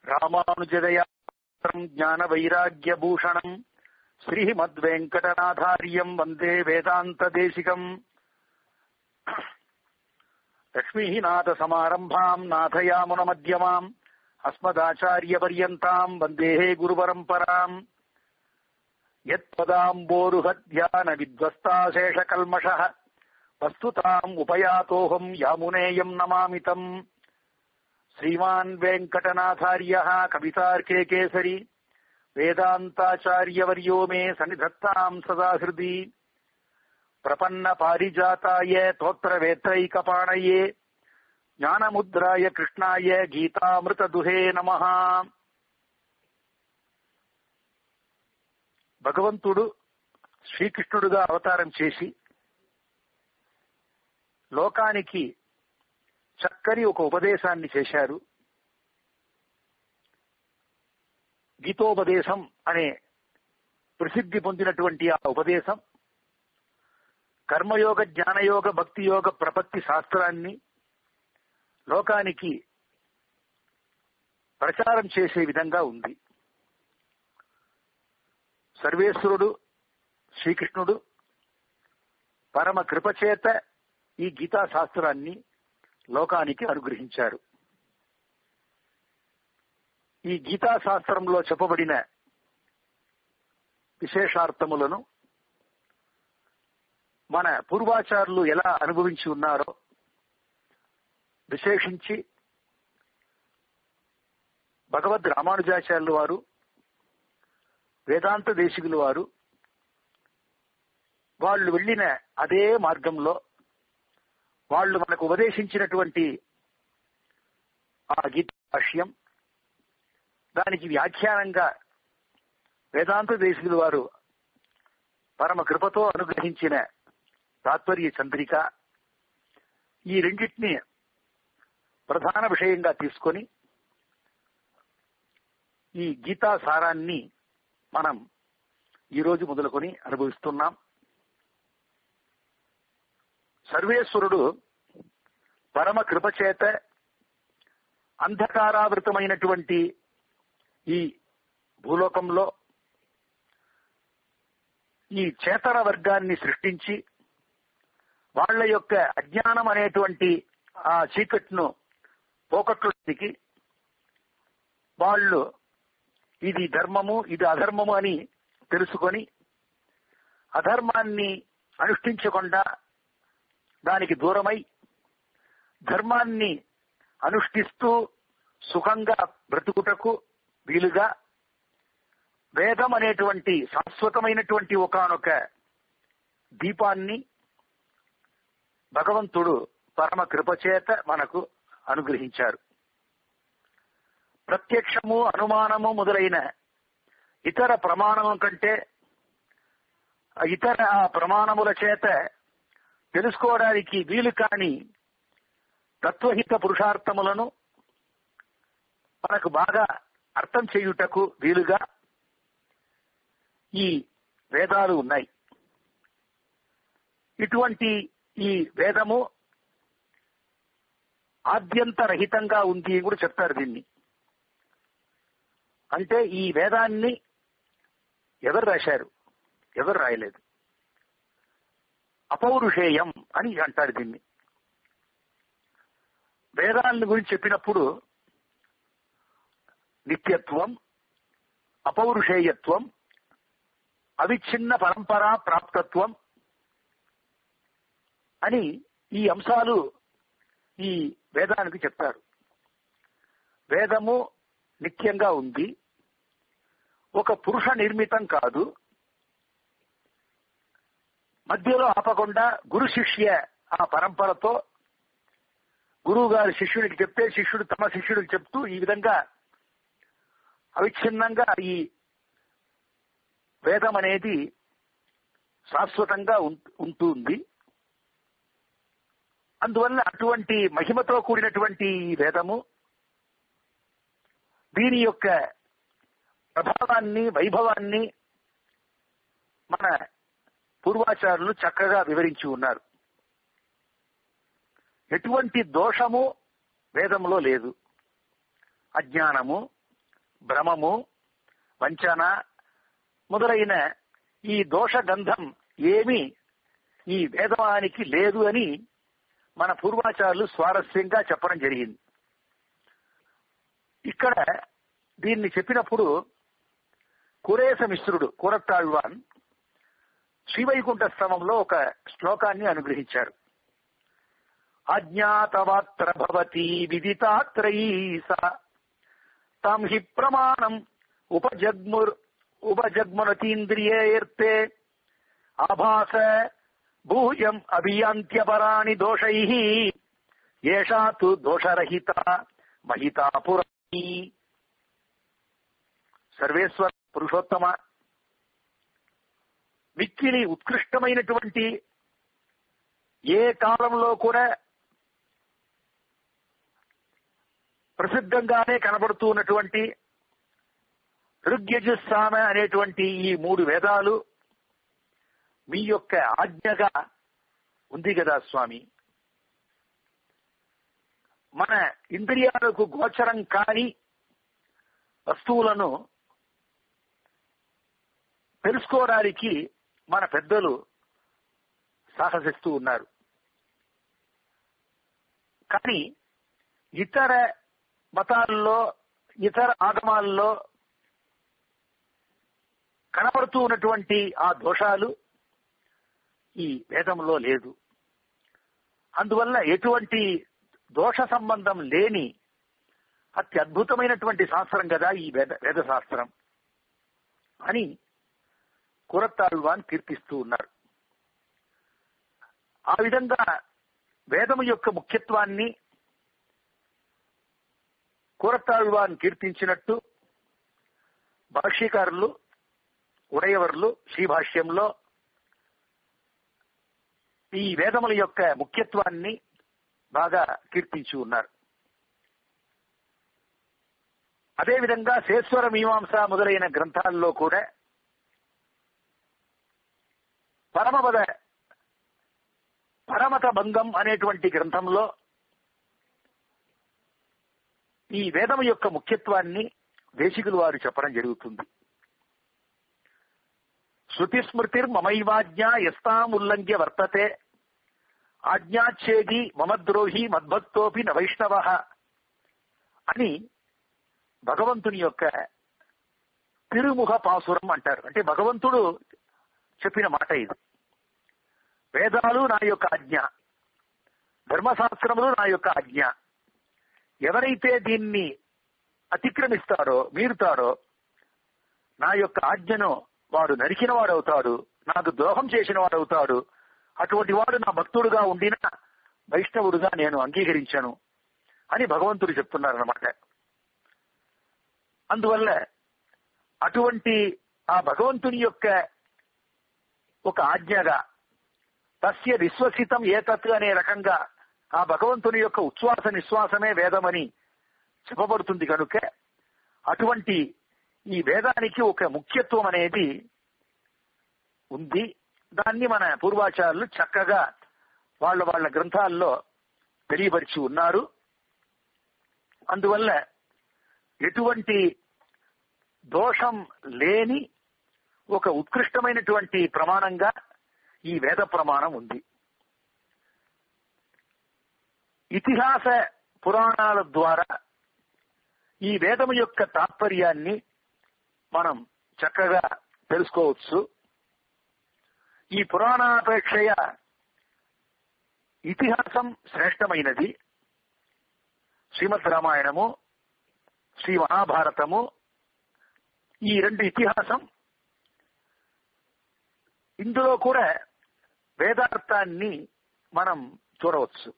రామానుజదయాత్రం జ్ఞాన వైరాగ్య భూషణం శ్రీమద్వెంకటనాథార్యం వందే వేదాంత దేశికం లక్ష్మీనాథ సమారంభాం నాథయామున మధ్యమాం అస్మదాచార్య పర్యంతాం వందే గురు పరంపరాం యత్పదాంబోరుహధ్యాన విధ్వస్తాశేష కల్మష వస్తుతాం ఉపయాతోహం యామునేయం నమామితం శ్రీమాన్ వెంకటనాథార్య కవితార్కే కేసరి వేదాంతాచార్యవర్యో మే సన్నిధత్తాం సదా హృది ప్రపన్న పారిజాతాయ తోత్రవేత్రైకపాణయే జ్ఞానముద్రాయ కృష్ణాయ గీతామృత దుహే నమ భగవంతుడు శ్రీకృష్ణుడుగా అవతారం చేసి లోకానికి చక్కని ఒక ఉపదేశాన్ని చేశారు గీతోపదేశం అనే ప్రసిద్ధి పొందినటువంటి ఆ ఉపదేశం కర్మయోగ జ్ఞానయోగ భక్తి యోగ ప్రపత్తి శాస్త్రాన్ని లోకానికి ప్రచారం చేసే విధంగా ఉంది సర్వేశ్వరుడు శ్రీకృష్ణుడు పరమ కృపచేత ఈ గీతా శాస్త్రాన్ని లోకానికి అనుగ్రహించారు ఈ గీతా శాస్త్రంలో చెప్పబడిన విశేషార్థములను మన పూర్వాచారులు ఎలా అనుభవించి ఉన్నారో విశేషించి భగవద్ రామానుజాచార్యులు వారు వేదాంత దేశికులు వారు వాళ్ళు వెళ్ళిన అదే మార్గంలో వాళ్ళు మనకు ఉపదేశించినటువంటి ఆ గీత భాష్యం దానికి వ్యాఖ్యానంగా వేదాంత దేశికులు వారు పరమ కృపతో అనుగ్రహించిన తాత్పర్య చంద్రిక ఈ రెండింటిని ప్రధాన విషయంగా తీసుకొని ఈ గీతా సారాన్ని మనం ఈరోజు మొదలుకొని అనుభవిస్తున్నాం సర్వేశ్వరుడు పరమ కృపచేత అంధకారావృతమైనటువంటి ఈ భూలోకంలో ఈ చేతన వర్గాన్ని సృష్టించి వాళ్ళ యొక్క అజ్ఞానం అనేటువంటి ఆ చీకట్ను పోకట్లోకి వాళ్ళు ఇది ధర్మము ఇది అధర్మము అని తెలుసుకొని అధర్మాన్ని అనుష్ఠించకుండా దానికి దూరమై ధర్మాన్ని అనుష్ఠిస్తూ సుఖంగా బ్రతుకుటకు వీలుగా వేదం అనేటువంటి శాశ్వతమైనటువంటి ఒకనొక దీపాన్ని భగవంతుడు పరమ కృపచేత మనకు అనుగ్రహించారు ప్రత్యక్షము అనుమానము మొదలైన ఇతర ప్రమాణము కంటే ఇతర ప్రమాణముల చేత తెలుసుకోవడానికి వీలు కాని తత్వహిత పురుషార్థములను మనకు బాగా అర్థం చేయుటకు వీలుగా ఈ వేదాలు ఉన్నాయి ఇటువంటి ఈ వేదము ఆద్యంతరహితంగా ఉంది అని కూడా చెప్తారు దీన్ని అంటే ఈ వేదాన్ని ఎవరు రాశారు ఎవరు రాయలేదు అపౌరుషేయం అని అంటారు దీన్ని వేదాలను గురించి చెప్పినప్పుడు నిత్యత్వం అపౌరుషేయత్వం అవిచ్ఛిన్న పరంపరా ప్రాప్తత్వం అని ఈ అంశాలు ఈ వేదానికి చెప్తారు వేదము నిత్యంగా ఉంది ఒక పురుష నిర్మితం కాదు మధ్యలో ఆపకుండా గురు శిష్య ఆ పరంపరతో గురువు గారి శిష్యుడికి చెప్తే శిష్యుడు తమ శిష్యుడికి చెప్తూ ఈ విధంగా అవిచ్ఛిన్నంగా ఈ వేదం అనేది శాశ్వతంగా ఉంటుంది అందువల్ల అటువంటి మహిమతో కూడినటువంటి ఈ వేదము దీని యొక్క ప్రభావాన్ని వైభవాన్ని మన పూర్వాచారులు చక్కగా వివరించి ఉన్నారు ఎటువంటి దోషము వేదంలో లేదు అజ్ఞానము భ్రమము వంచన మొదలైన ఈ దోష గంధం ఏమీ ఈ వేదవానికి లేదు అని మన పూర్వాచారులు స్వారస్యంగా చెప్పడం జరిగింది ఇక్కడ దీన్ని చెప్పినప్పుడు కురేస మిశ్రుడు కూరత్తాళ్వాన్ శ్రీవైకుంఠ శ్రమంలో ఒక శ్లోకాన్ని అనుగ్రహించారు అజ్ఞాతవాత్ర భవతి విదితాత్రయీ సా తం హి ప్రమాణం ఉపజగ్ముర్ ఉపజగ్మునతీంద్రియేర్తే ఆభాస భూయం అభియాంత్యపరాణి దోషై ఏషా తు దోషరహిత మహితా పురాణి సర్వేశ్వర పురుషోత్తమ మిక్కిలి ఉత్కృష్టమైనటువంటి ఏ కాలంలో కూడా ప్రసిద్ధంగానే కనబడుతూ ఉన్నటువంటి ఋగ్యజుస్సామ అనేటువంటి ఈ మూడు వేదాలు మీ యొక్క ఆజ్ఞగా ఉంది కదా స్వామి మన ఇంద్రియాలకు గోచరం కాని వస్తువులను తెలుసుకోవడానికి మన పెద్దలు సాహసిస్తూ ఉన్నారు కానీ ఇతర మతాల్లో ఇతర ఆగమాల్లో కనబడుతూ ఉన్నటువంటి ఆ దోషాలు ఈ వేదంలో లేదు అందువల్ల ఎటువంటి దోష సంబంధం లేని అత్యద్భుతమైనటువంటి శాస్త్రం కదా ఈ వేద వేద శాస్త్రం అని కురత్తాళ్వాన్ కీర్తిస్తూ ఉన్నారు ఆ విధంగా వేదము యొక్క ముఖ్యత్వాన్ని కూరతాళ్వాన్ కీర్తించినట్టు భాష్యకారులు ఉడయవర్లు శ్రీభాష్యంలో ఈ వేదముల యొక్క ముఖ్యత్వాన్ని బాగా కీర్తించి ఉన్నారు అదేవిధంగా శేశ్వర మీమాంస మొదలైన గ్రంథాల్లో కూడా పరమపద పరమత భంగం అనేటువంటి గ్రంథంలో ఈ వేదం యొక్క ముఖ్యత్వాన్ని దేశికులు వారు చెప్పడం జరుగుతుంది శృతి స్మృతిర్ మమైవాజ్ఞ ఎస్తాం ఉల్లంఘ్య వర్తతే ఆజ్ఞాచ్ఛేది మమద్రోహి మద్భక్తోపి న వైష్ణవ అని భగవంతుని యొక్క తిరుముఖ పాసురం అంటారు అంటే భగవంతుడు చెప్పిన మాట ఇది వేదాలు నా యొక్క ఆజ్ఞ ధర్మశాస్త్రములు నా యొక్క ఆజ్ఞ ఎవరైతే దీన్ని అతిక్రమిస్తారో మీరుతారో నా యొక్క ఆజ్ఞను వాడు నరికిన వాడవుతాడు నాకు ద్రోహం చేసిన వాడవుతాడు అటువంటి వాడు నా భక్తుడుగా ఉండిన వైష్ణవుడుగా నేను అంగీకరించాను అని భగవంతుడు చెప్తున్నారన్నమాట అందువల్ల అటువంటి ఆ భగవంతుని యొక్క ఒక ఆజ్ఞగా తస్య విశ్వసితం ఏతత్ అనే రకంగా ఆ భగవంతుని యొక్క ఉచ్ఛ్వాస నిశ్వాసమే వేదమని చెప్పబడుతుంది కనుక అటువంటి ఈ వేదానికి ఒక ముఖ్యత్వం అనేది ఉంది దాన్ని మన పూర్వాచారులు చక్కగా వాళ్ళ వాళ్ళ గ్రంథాల్లో తెలియపరిచి ఉన్నారు అందువల్ల ఎటువంటి దోషం లేని ఒక ఉత్కృష్టమైనటువంటి ప్రమాణంగా ఈ వేద ప్రమాణం ఉంది ఇతిహాస పురాణాల ద్వారా ఈ వేదము యొక్క తాత్పర్యాన్ని మనం చక్కగా తెలుసుకోవచ్చు ఈ పురాణాపేక్షయ ఇతిహాసం శ్రేష్టమైనది శ్రీమద్ రామాయణము శ్రీ మహాభారతము ఈ రెండు ఇతిహాసం ఇందులో కూడా వేదార్థాన్ని మనం చూడవచ్చు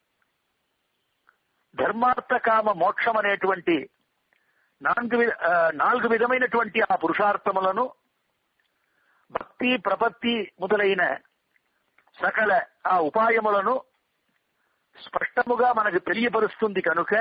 ధర్మార్థ కామ మోక్షం అనేటువంటి నాలుగు వి- ఆ, నాలుగు విధమైనటువంటి ఆ పురుషార్థములను భక్తి ప్రపత్తి మొదలైన సకల ఆ ఉపాయములను స్పష్టముగా మనకు తెలియపరుస్తుంది కనుక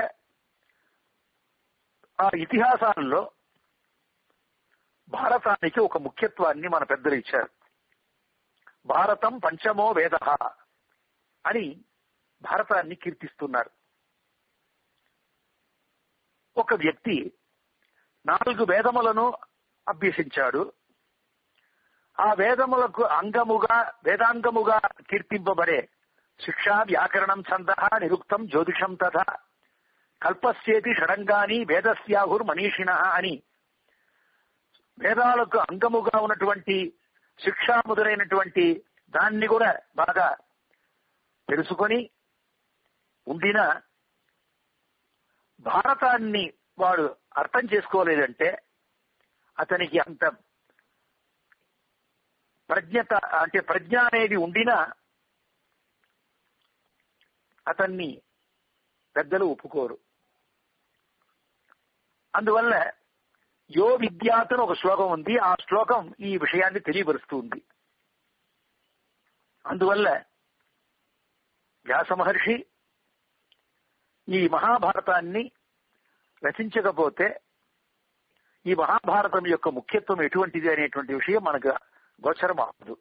ఆ ఇతిహాసాల్లో భారతానికి ఒక ముఖ్యత్వాన్ని మన పెద్దలు ఇచ్చారు భారతం పంచమో వేద అని భారతాన్ని కీర్తిస్తున్నారు ఒక వ్యక్తి నాలుగు వేదములను అభ్యసించాడు ఆ వేదములకు అంగముగా వేదాంగముగా కీర్తింపబడే శిక్ష వ్యాకరణం ఛంద నిరుక్తం జ్యోతిషం తథా కల్పస్యేతి షడంగాని వేదస్యాహుర్ మనీషిణ అని వేదాలకు అంగముగా ఉన్నటువంటి శిక్ష మొదలైనటువంటి దాన్ని కూడా బాగా తెలుసుకొని ఉండిన భారతాన్ని వాడు అర్థం చేసుకోలేదంటే అతనికి అంత ప్రజ్ఞత అంటే ప్రజ్ఞ అనేది ఉండినా అతన్ని పెద్దలు ఒప్పుకోరు అందువల్ల యో విద్యాతను ఒక శ్లోకం ఉంది ఆ శ్లోకం ఈ విషయాన్ని తెలియపరుస్తుంది అందువల్ల వ్యాస మహర్షి ఈ మహాభారతాన్ని రచించకపోతే ఈ మహాభారతం యొక్క ముఖ్యత్వం ఎటువంటిది అనేటువంటి విషయం మనకు గోచరం అవ్వదు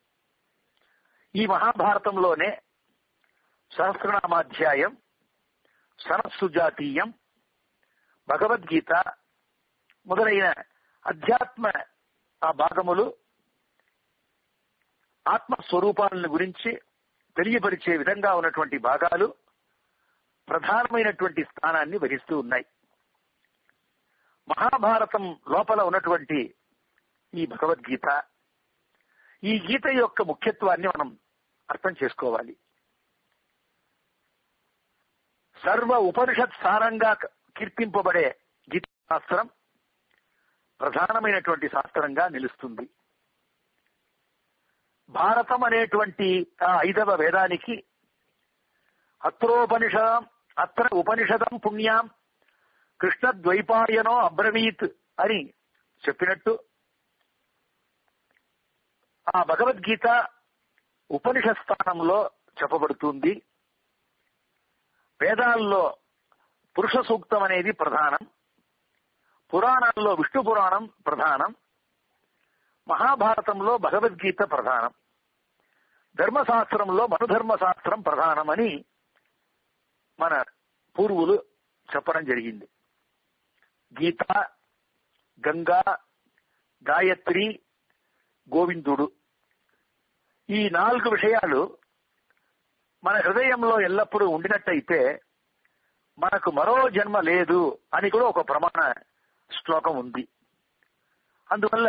ఈ మహాభారతంలోనే సహస్రనామాధ్యాయం సనత్సుజాతీయం భగవద్గీత మొదలైన అధ్యాత్మ ఆ భాగములు ఆత్మస్వరూపాలను గురించి తెలియపరిచే విధంగా ఉన్నటువంటి భాగాలు ప్రధానమైనటువంటి స్థానాన్ని వహిస్తూ ఉన్నాయి మహాభారతం లోపల ఉన్నటువంటి ఈ భగవద్గీత ఈ గీత యొక్క ముఖ్యత్వాన్ని మనం అర్థం చేసుకోవాలి సర్వ ఉపనిషత్ సారంగా కీర్తింపబడే గీత శాస్త్రం ప్రధానమైనటువంటి శాస్త్రంగా నిలుస్తుంది భారతం అనేటువంటి ఆ ఐదవ వేదానికి అత్రోపనిషదం అత్ర ఉపనిషదం పుణ్యాం కృష్ణద్వైపాయనో అబ్రవీత్ అని చెప్పినట్టు ఆ భగవద్గీత ఉపనిషత్ స్థానంలో చెప్పబడుతుంది వేదాల్లో పురుష సూక్తం అనేది ప్రధానం పురాణాల్లో విష్ణు పురాణం ప్రధానం మహాభారతంలో భగవద్గీత ప్రధానం ధర్మశాస్త్రంలో మనుధర్మశాస్త్రం ప్రధానమని మన పూర్వులు చెప్పడం జరిగింది గీత గంగా గాయత్రి గోవిందుడు ఈ నాలుగు విషయాలు మన హృదయంలో ఎల్లప్పుడూ ఉండినట్టయితే మనకు మరో జన్మ లేదు అని కూడా ఒక ప్రమాణ శ్లోకం ఉంది అందువల్ల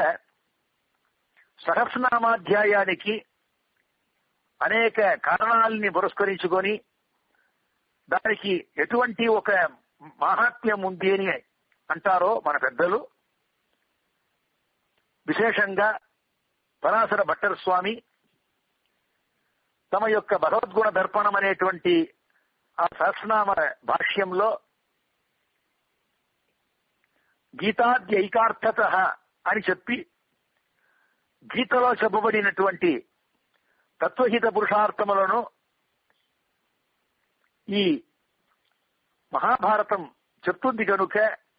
సహస్రనామాధ్యాయానికి అనేక కారణాలని పురస్కరించుకొని దానికి ఎటువంటి ఒక మహాత్మ్యం ఉంది అని అంటారో మన పెద్దలు విశేషంగా పరాశర భట్టర్ స్వామి తమ యొక్క భగవద్గుణ దర్పణం అనేటువంటి ఆ సహస్రనామ భాష్యంలో గీతాద్యైకార్థత అని చెప్పి గీతలో చెప్పబడినటువంటి తత్వహిత పురుషార్థములను ఈ మహాభారతం చెప్తుంది కనుక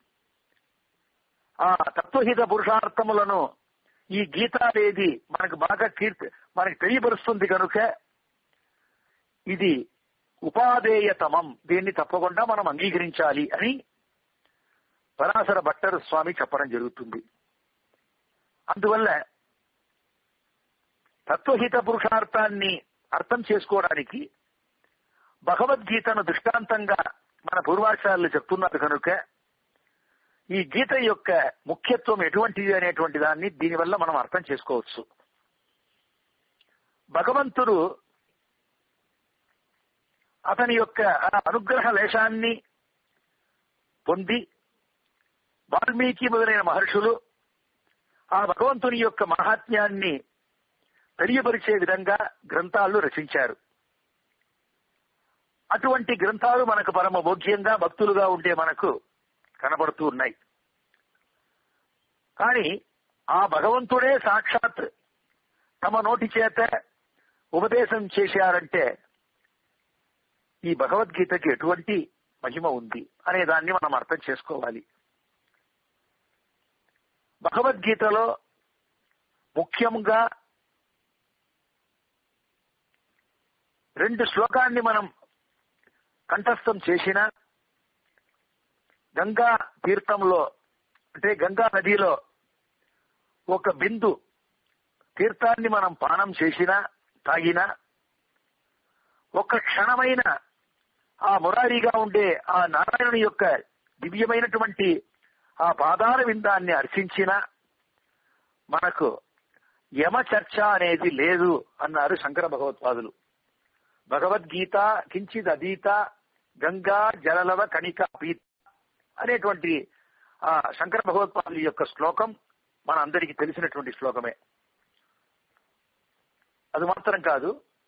ఆ తత్వహిత పురుషార్థములను ఈ గీతావేది మనకు బాగా కీర్తి మనకు తెలియపరుస్తుంది కనుక ఇది ఉపాదేయతమం దీన్ని తప్పకుండా మనం అంగీకరించాలి అని పరాశర భట్టర్ స్వామి చెప్పడం జరుగుతుంది అందువల్ల తత్వహిత పురుషార్థాన్ని అర్థం చేసుకోవడానికి భగవద్గీతను దృష్టాంతంగా మన పూర్వాచార్యులు చెప్తున్నారు కనుక ఈ గీత యొక్క ముఖ్యత్వం ఎటువంటిది అనేటువంటి దాన్ని దీనివల్ల మనం అర్థం చేసుకోవచ్చు భగవంతుడు అతని యొక్క ఆ అనుగ్రహ లేశాన్ని పొంది వాల్మీకి మొదలైన మహర్షులు ఆ భగవంతుని యొక్క మహాత్మ్యాన్ని తెలియపరిచే విధంగా గ్రంథాలు రచించారు అటువంటి గ్రంథాలు మనకు పరమ భోగ్యంగా భక్తులుగా ఉండే మనకు కనబడుతూ ఉన్నాయి కానీ ఆ భగవంతుడే సాక్షాత్ తమ నోటి చేత ఉపదేశం చేశారంటే ఈ భగవద్గీతకి ఎటువంటి మహిమ ఉంది అనే దాన్ని మనం అర్థం చేసుకోవాలి భగవద్గీతలో ముఖ్యంగా రెండు శ్లోకాన్ని మనం కంఠస్థం చేసిన గంగా తీర్థంలో అంటే గంగా నదిలో ఒక బిందు తీర్థాన్ని మనం పానం చేసినా తాగినా ఒక్క క్షణమైన ఆ మురారిగా ఉండే ఆ నారాయణుని యొక్క దివ్యమైనటువంటి ఆ పాదాల విందాన్ని అర్చించిన మనకు యమ చర్చ అనేది లేదు అన్నారు శంకర భగవత్పాదులు భగవద్గీత కించిత్ అదీత గంగా జలలవ కణిక పీత అనేటువంటి ఆ శంకర భగవత్పాదుల యొక్క శ్లోకం మన అందరికీ తెలిసినటువంటి శ్లోకమే అది మాత్రం కాదు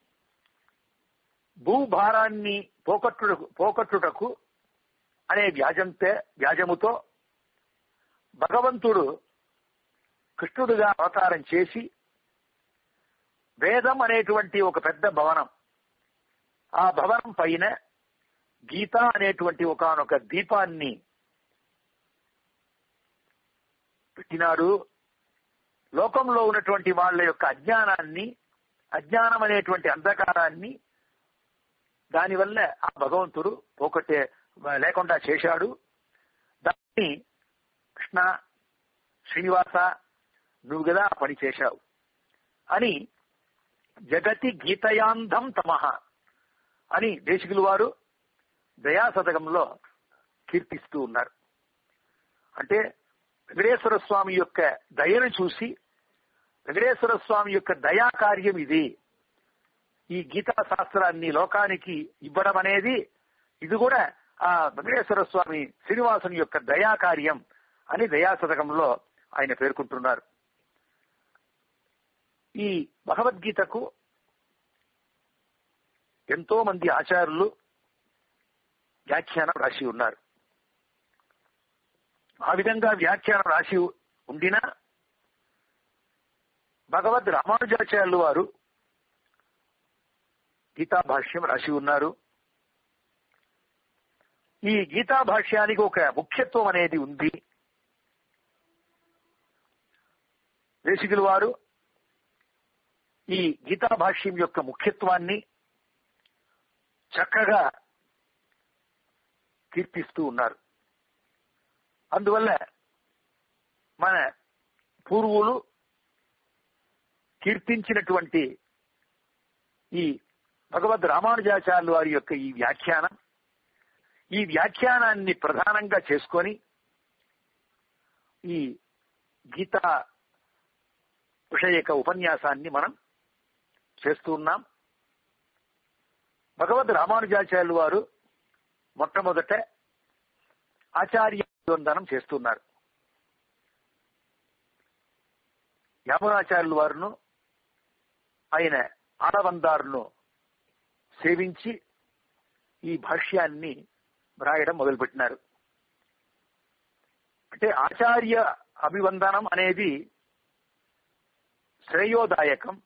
భూభారాన్ని పోకట్టుటకు పోకట్టుటకు అనే వ్యాజంతే వ్యాజముతో భగవంతుడు కృష్ణుడుగా అవతారం చేసి వేదం అనేటువంటి ఒక పెద్ద భవనం ఆ భవనం పైన గీత అనేటువంటి ఒకనొక దీపాన్ని పెట్టినాడు లోకంలో ఉన్నటువంటి వాళ్ళ యొక్క అజ్ఞానాన్ని అజ్ఞానం అనేటువంటి అంధకారాన్ని దానివల్ల ఆ భగవంతుడు పోగొట్టే లేకుండా చేశాడు దాన్ని కృష్ణ శ్రీనివాస నువ్వు కదా ఆ పని చేశావు అని జగతి గీతయాంధం తమహ అని దేశికులు వారు దయాశతకంలో కీర్తిస్తూ ఉన్నారు అంటే వెంకటేశ్వర స్వామి యొక్క దయను చూసి వెంకటేశ్వర స్వామి యొక్క దయా కార్యం ఇది ఈ గీతా శాస్త్రాన్ని లోకానికి ఇవ్వడం అనేది ఇది కూడా ఆ వెంకటేశ్వర స్వామి శ్రీనివాసుని యొక్క దయా కార్యం అని దయాశతకంలో ఆయన పేర్కొంటున్నారు ఈ భగవద్గీతకు ఎంతో మంది ఆచార్యులు వ్యాఖ్యానం రాసి ఉన్నారు ఆ విధంగా వ్యాఖ్యానం రాసి ఉండినా భగవద్ రామానుజాచార్యులు వారు గీతా భాష్యం రాసి ఉన్నారు ఈ గీతా భాష్యానికి ఒక ముఖ్యత్వం అనేది ఉంది దేశికులు వారు ఈ గీతా భాష్యం యొక్క ముఖ్యత్వాన్ని చక్కగా కీర్తిస్తూ ఉన్నారు అందువల్ల మన పూర్వులు కీర్తించినటువంటి ఈ భగవద్ రామానుజాచార్యుల వారి యొక్క ఈ వ్యాఖ్యానం ఈ వ్యాఖ్యానాన్ని ప్రధానంగా చేసుకొని ఈ గీతా విషయక ఉపన్యాసాన్ని మనం చేస్తూ ఉన్నాం భగవద్ రామానుజాచార్యులు వారు మొట్టమొదట ఆచార్య వందనం చేస్తున్నారు యామునాచార్యుల వారును ఆయన ఆడవందారును సేవించి ఈ భాష్యాన్ని వ్రాయడం మొదలుపెట్టినారు అంటే ఆచార్య అభివందనం అనేది శ్రేయోదాయకం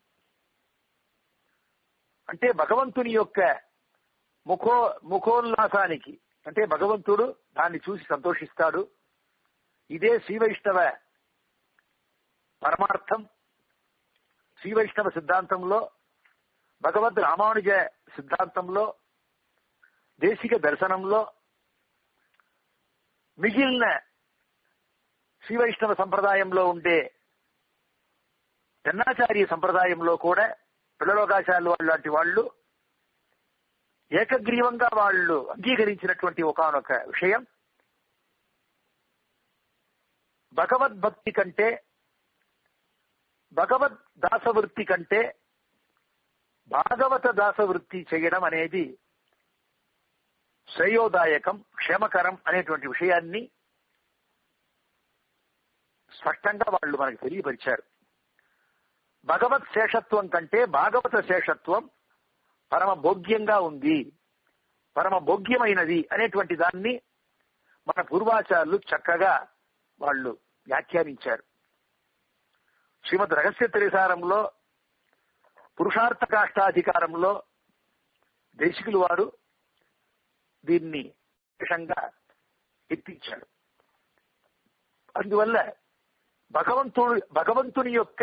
అంటే భగవంతుని యొక్క ముఖో ముఖోల్లాసానికి అంటే భగవంతుడు దాన్ని చూసి సంతోషిస్తాడు ఇదే శ్రీవైష్ణవ పరమార్థం శ్రీవైష్ణవ సిద్ధాంతంలో భగవద్ రామానుజ సిద్ధాంతంలో దేశిక దర్శనంలో మిగిలిన శ్రీవైష్ణవ సంప్రదాయంలో ఉండే జన్నాచార్య సంప్రదాయంలో కూడా పిల్లలోకాచార్యులు వాళ్ళు లాంటి వాళ్ళు ఏకగ్రీవంగా వాళ్ళు అంగీకరించినటువంటి ఒకనొక విషయం భగవద్భక్తి కంటే భగవద్ దాసవృత్తి కంటే భాగవత దాసవృత్తి చేయడం అనేది శ్రేయోదాయకం క్షేమకరం అనేటువంటి విషయాన్ని స్పష్టంగా వాళ్ళు మనకు తెలియపరిచారు భగవత్ శేషత్వం కంటే భాగవత శేషత్వం పరమ భోగ్యంగా ఉంది పరమ భోగ్యమైనది అనేటువంటి దాన్ని మన పూర్వాచారులు చక్కగా వాళ్ళు వ్యాఖ్యానించారు శ్రీమద్ రహస్య త్రిసారంలో పురుషార్థ కాష్టాధికారంలో దేశికులు వారు దీన్ని విశేషంగా ఎత్తించాడు అందువల్ల భగవంతుడు భగవంతుని యొక్క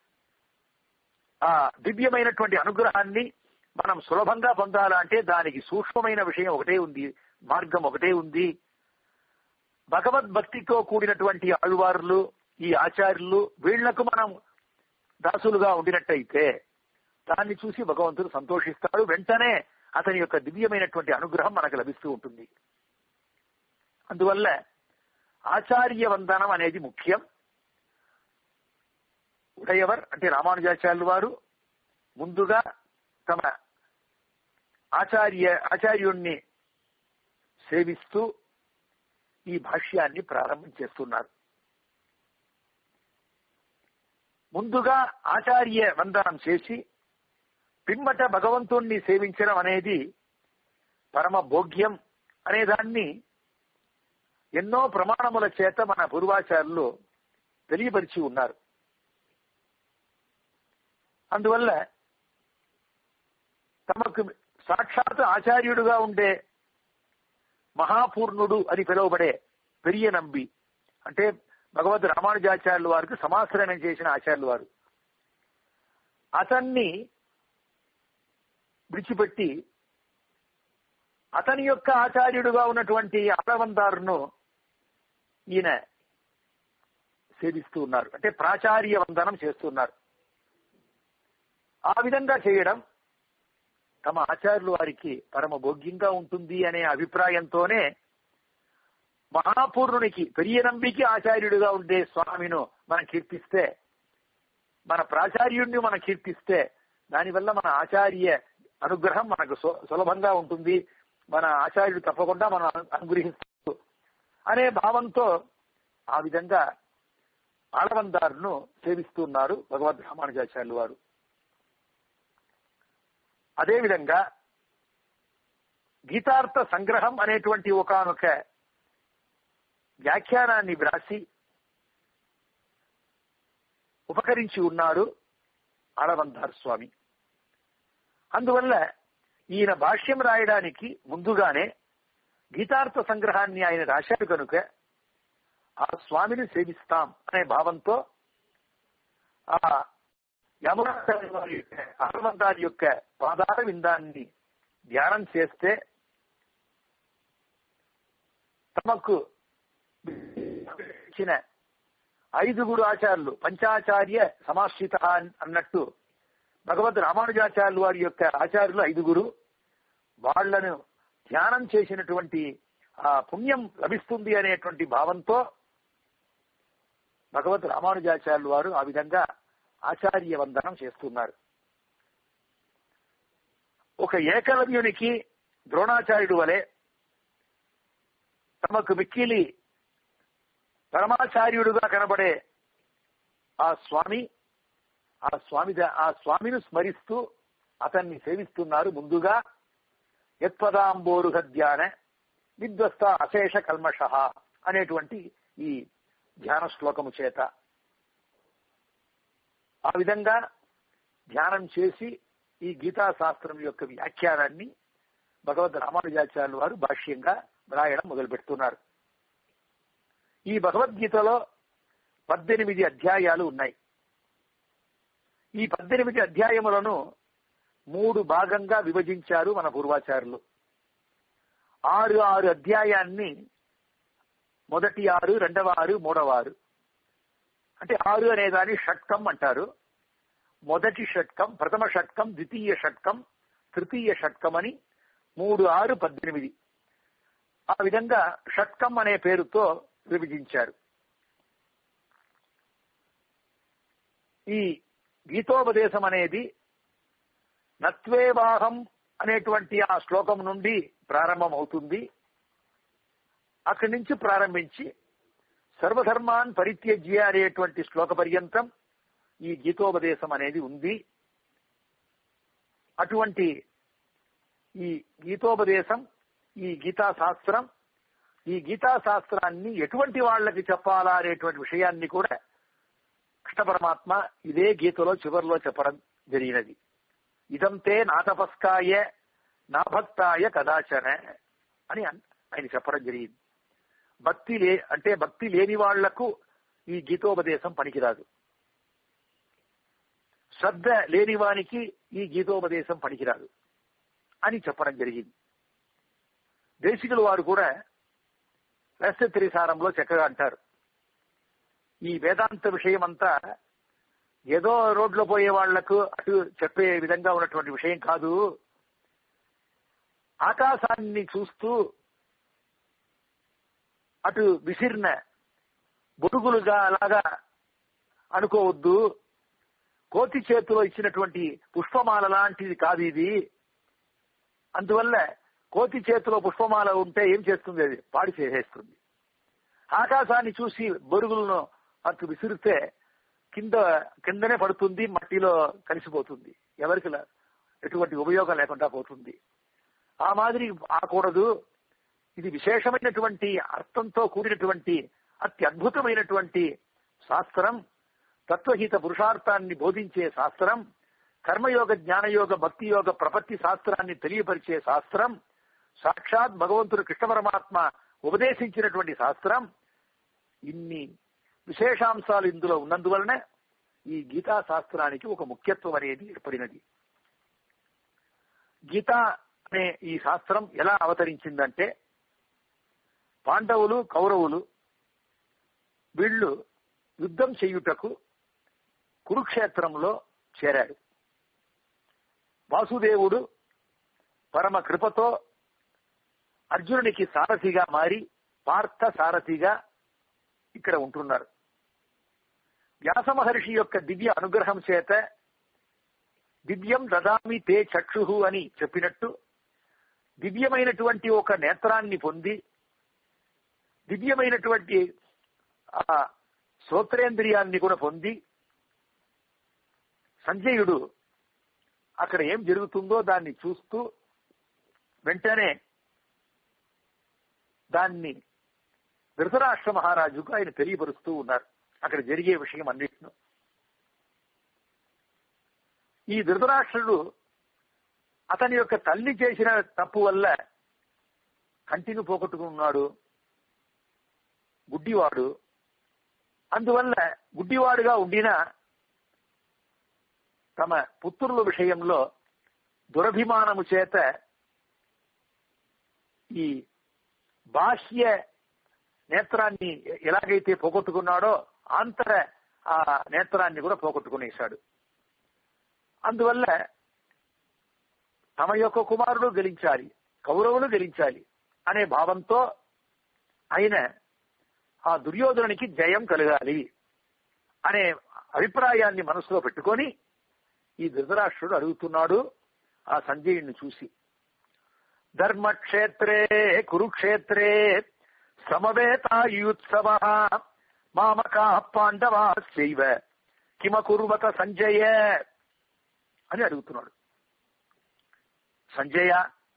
ఆ దివ్యమైనటువంటి అనుగ్రహాన్ని మనం సులభంగా పొందాలంటే దానికి సూక్ష్మమైన విషయం ఒకటే ఉంది మార్గం ఒకటే ఉంది భగవద్భక్తితో కూడినటువంటి ఆళ్వార్లు ఈ ఆచార్యులు వీళ్లకు మనం దాసులుగా ఉండినట్టయితే దాన్ని చూసి భగవంతుడు సంతోషిస్తాడు వెంటనే అతని యొక్క దివ్యమైనటువంటి అనుగ్రహం మనకు లభిస్తూ ఉంటుంది అందువల్ల ఆచార్య వందనం అనేది ముఖ్యం ఉడయవర్ అంటే రామానుజాచార్యులు వారు ముందుగా తమ ఆచార్య ఆచార్యుణ్ణి సేవిస్తూ ఈ భాష్యాన్ని ప్రారంభం చేస్తున్నారు ముందుగా ఆచార్య వందనం చేసి పిమ్మట భగవంతుణ్ణి సేవించడం అనేది పరమ భోగ్యం అనే దాన్ని ఎన్నో ప్రమాణముల చేత మన పూర్వాచారులు తెలియపరిచి ఉన్నారు అందువల్ల తమకు సాక్షాత్ ఆచార్యుడుగా ఉండే మహాపూర్ణుడు అని పిలువబడే పెరియ నంబి అంటే భగవద్ రామానుజాచార్యుల వారికి సమాశ్రయం చేసిన ఆచార్యులు వారు అతన్ని విడిచిపెట్టి అతని యొక్క ఆచార్యుడుగా ఉన్నటువంటి ఆడవందారును ఈయన సేవిస్తూ ఉన్నారు అంటే ప్రాచార్య వందనం చేస్తున్నారు ఆ విధంగా చేయడం తమ ఆచార్యులు వారికి పరమ భోగ్యంగా ఉంటుంది అనే అభిప్రాయంతోనే మహాపూర్ణునికి పెరియ నంబికి ఆచార్యుడిగా ఉండే స్వామిను మనం కీర్తిస్తే మన ప్రాచార్యుడిని మనం కీర్తిస్తే దానివల్ల మన ఆచార్య అనుగ్రహం మనకు సులభంగా ఉంటుంది మన ఆచార్యుడు తప్పకుండా మనం అనుగ్రహిస్తూ అనే భావంతో ఆ విధంగా ఆడవందారును సేవిస్తున్నారు భగవద్ రామానుజాచార్యులు వారు అదేవిధంగా గీతార్థ సంగ్రహం అనేటువంటి ఒకనొక వ్యాఖ్యానాన్ని వ్రాసి ఉపకరించి ఉన్నాడు ఆడవందార్ స్వామి అందువల్ల ఈయన భాష్యం రాయడానికి ముందుగానే గీతార్థ సంగ్రహాన్ని ఆయన రాశాడు కనుక ఆ స్వామిని సేవిస్తాం అనే భావంతో ఆ యమునాచార్య వారి యొక్క ఆడవందారి యొక్క పాదార విందాన్ని ధ్యానం చేస్తే తమకు ఇచ్చిన ఐదుగురు ఆచార్యులు పంచాచార్య సమాశ్రిత అన్నట్టు భగవద్ రామానుజాచార్యులు వారి యొక్క ఆచార్యులు ఐదుగురు వాళ్లను ధ్యానం చేసినటువంటి ఆ పుణ్యం లభిస్తుంది అనేటువంటి భావంతో భగవద్ రామానుజాచార్యులు వారు ఆ విధంగా ఆచార్య వందనం చేస్తున్నారు ఒక ఏకలవ్యునికి ద్రోణాచార్యుడు వలె తమకు మిక్కిలి పరమాచార్యుడుగా కనబడే ఆ స్వామి ఆ స్వామి ఆ స్వామిని స్మరిస్తూ అతన్ని సేవిస్తున్నారు ముందుగా యత్పదాంబోరుహ ధ్యాన విధ్వస్త అశేష కల్మష అనేటువంటి ఈ ధ్యాన శ్లోకము చేత ఆ విధంగా ధ్యానం చేసి ఈ గీతా శాస్త్రం యొక్క వ్యాఖ్యానాన్ని భగవద్ రామానుజాచార్యులు వారు భాష్యంగా వ్రాయడం మొదలు పెడుతున్నారు ఈ భగవద్గీతలో పద్దెనిమిది అధ్యాయాలు ఉన్నాయి ఈ పద్దెనిమిది అధ్యాయములను మూడు భాగంగా విభజించారు మన పూర్వాచారులు ఆరు ఆరు అధ్యాయాన్ని మొదటి ఆరు రెండవ ఆరు మూడవ ఆరు అంటే ఆరు అనేదాన్ని షట్కం అంటారు మొదటి షట్కం ప్రథమ షట్కం ద్వితీయ షట్కం తృతీయ షట్కం అని మూడు ఆరు పద్దెనిమిది ఆ విధంగా షట్కం అనే పేరుతో విభజించారు ఈ గీతోపదేశం అనేది నత్వేవాహం అనేటువంటి ఆ శ్లోకం నుండి ప్రారంభమవుతుంది అక్కడి నుంచి ప్రారంభించి సర్వధర్మాన్ పరిత్యజ్య అనేటువంటి శ్లోక పర్యంతం ఈ గీతోపదేశం అనేది ఉంది అటువంటి ఈ గీతోపదేశం ఈ గీతా శాస్త్రం ఈ గీతా శాస్త్రాన్ని ఎటువంటి వాళ్ళకి చెప్పాలా అనేటువంటి విషయాన్ని కూడా కృష్ణ పరమాత్మ ఇదే గీతలో చివరిలో చెప్పడం జరిగినది ఇదంతే నా తపస్కాయ నా భక్తాయ కదాచన అని ఆయన చెప్పడం జరిగింది భక్తి లే అంటే భక్తి లేని వాళ్లకు ఈ గీతోపదేశం పనికిరాదు శ్రద్ధ లేని వానికి ఈ గీతోపదేశం పనికిరాదు అని చెప్పడం జరిగింది దేశికుల వారు కూడా రహస్యత్రిసారంలో చక్కగా అంటారు ఈ వేదాంత విషయం అంతా ఏదో రోడ్లో పోయే వాళ్లకు అటు చెప్పే విధంగా ఉన్నటువంటి విషయం కాదు ఆకాశాన్ని చూస్తూ అటు విసిరిన బొడుగులుగా అలాగా అనుకోవద్దు కోతి చేతిలో ఇచ్చినటువంటి పుష్పమాల లాంటిది కాదు ఇది అందువల్ల కోతి చేతిలో పుష్పమాల ఉంటే ఏం చేస్తుంది అది పాడి చేసేస్తుంది ఆకాశాన్ని చూసి బొరుగులను అటు విసిరితే కింద కిందనే పడుతుంది మట్టిలో కలిసిపోతుంది ఎవరికి లా- ఎటువంటి ఉపయోగం లేకుండా పోతుంది ఆ మాదిరి ఆకూడదు ఇది విశేషమైనటువంటి అర్థంతో కూడినటువంటి అత్యద్భుతమైనటువంటి శాస్త్రం తత్వహిత పురుషార్థాన్ని బోధించే శాస్త్రం కర్మయోగ జ్ఞానయోగ భక్తి యోగ ప్రపత్తి శాస్త్రాన్ని తెలియపరిచే శాస్త్రం సాక్షాత్ భగవంతుడు కృష్ణ పరమాత్మ ఉపదేశించినటువంటి శాస్త్రం ఇన్ని విశేషాంశాలు ఇందులో ఉన్నందువలన ఈ గీతా శాస్త్రానికి ఒక ముఖ్యత్వం అనేది ఏర్పడినది గీత అనే ఈ శాస్త్రం ఎలా అవతరించిందంటే పాండవులు కౌరవులు వీళ్ళు యుద్ధం చేయుటకు కురుక్షేత్రంలో చేరాడు వాసుదేవుడు పరమ కృపతో అర్జునునికి సారథిగా మారి పార్థ సారథిగా ఇక్కడ ఉంటున్నారు వ్యాస మహర్షి యొక్క దివ్య అనుగ్రహం చేత దివ్యం దదామి తే చక్షు అని చెప్పినట్టు దివ్యమైనటువంటి ఒక నేత్రాన్ని పొంది దివ్యమైనటువంటి ఆ శ్రోత్రేంద్రియాన్ని కూడా పొంది సంజయుడు అక్కడ ఏం జరుగుతుందో దాన్ని చూస్తూ వెంటనే దాన్ని ధృతరాష్ట్ర మహారాజుకు ఆయన తెలియపరుస్తూ ఉన్నారు అక్కడ జరిగే విషయం అన్నిటిను ఈ ధృతరాష్ట్రుడు అతని యొక్క తల్లి చేసిన తప్పు వల్ల కంటిని పోగొట్టుకున్నాడు గుడ్డివాడు అందువల్ల గుడ్డివాడుగా ఉండిన తమ పుత్రుల విషయంలో దురభిమానము చేత ఈ బాహ్య నేత్రాన్ని ఎలాగైతే పోగొట్టుకున్నాడో ఆంతర ఆ నేత్రాన్ని కూడా పోగొట్టుకునేశాడు అందువల్ల తమ యొక్క కుమారుడు గెలించాలి కౌరవులు గెలించాలి అనే భావంతో ఆయన ఆ దుర్యోధనునికి జయం కలగాలి అనే అభిప్రాయాన్ని మనసులో పెట్టుకొని ఈ ధృతరాష్ట్రుడు అడుగుతున్నాడు ఆ సంజయుడిని చూసి ధర్మక్షేత్రే కురుక్షేత్రే సమవేతాయుత్సవ మామకా పాండవా శైవ కిమకుర్వత సంజయ అని అడుగుతున్నాడు సంజయ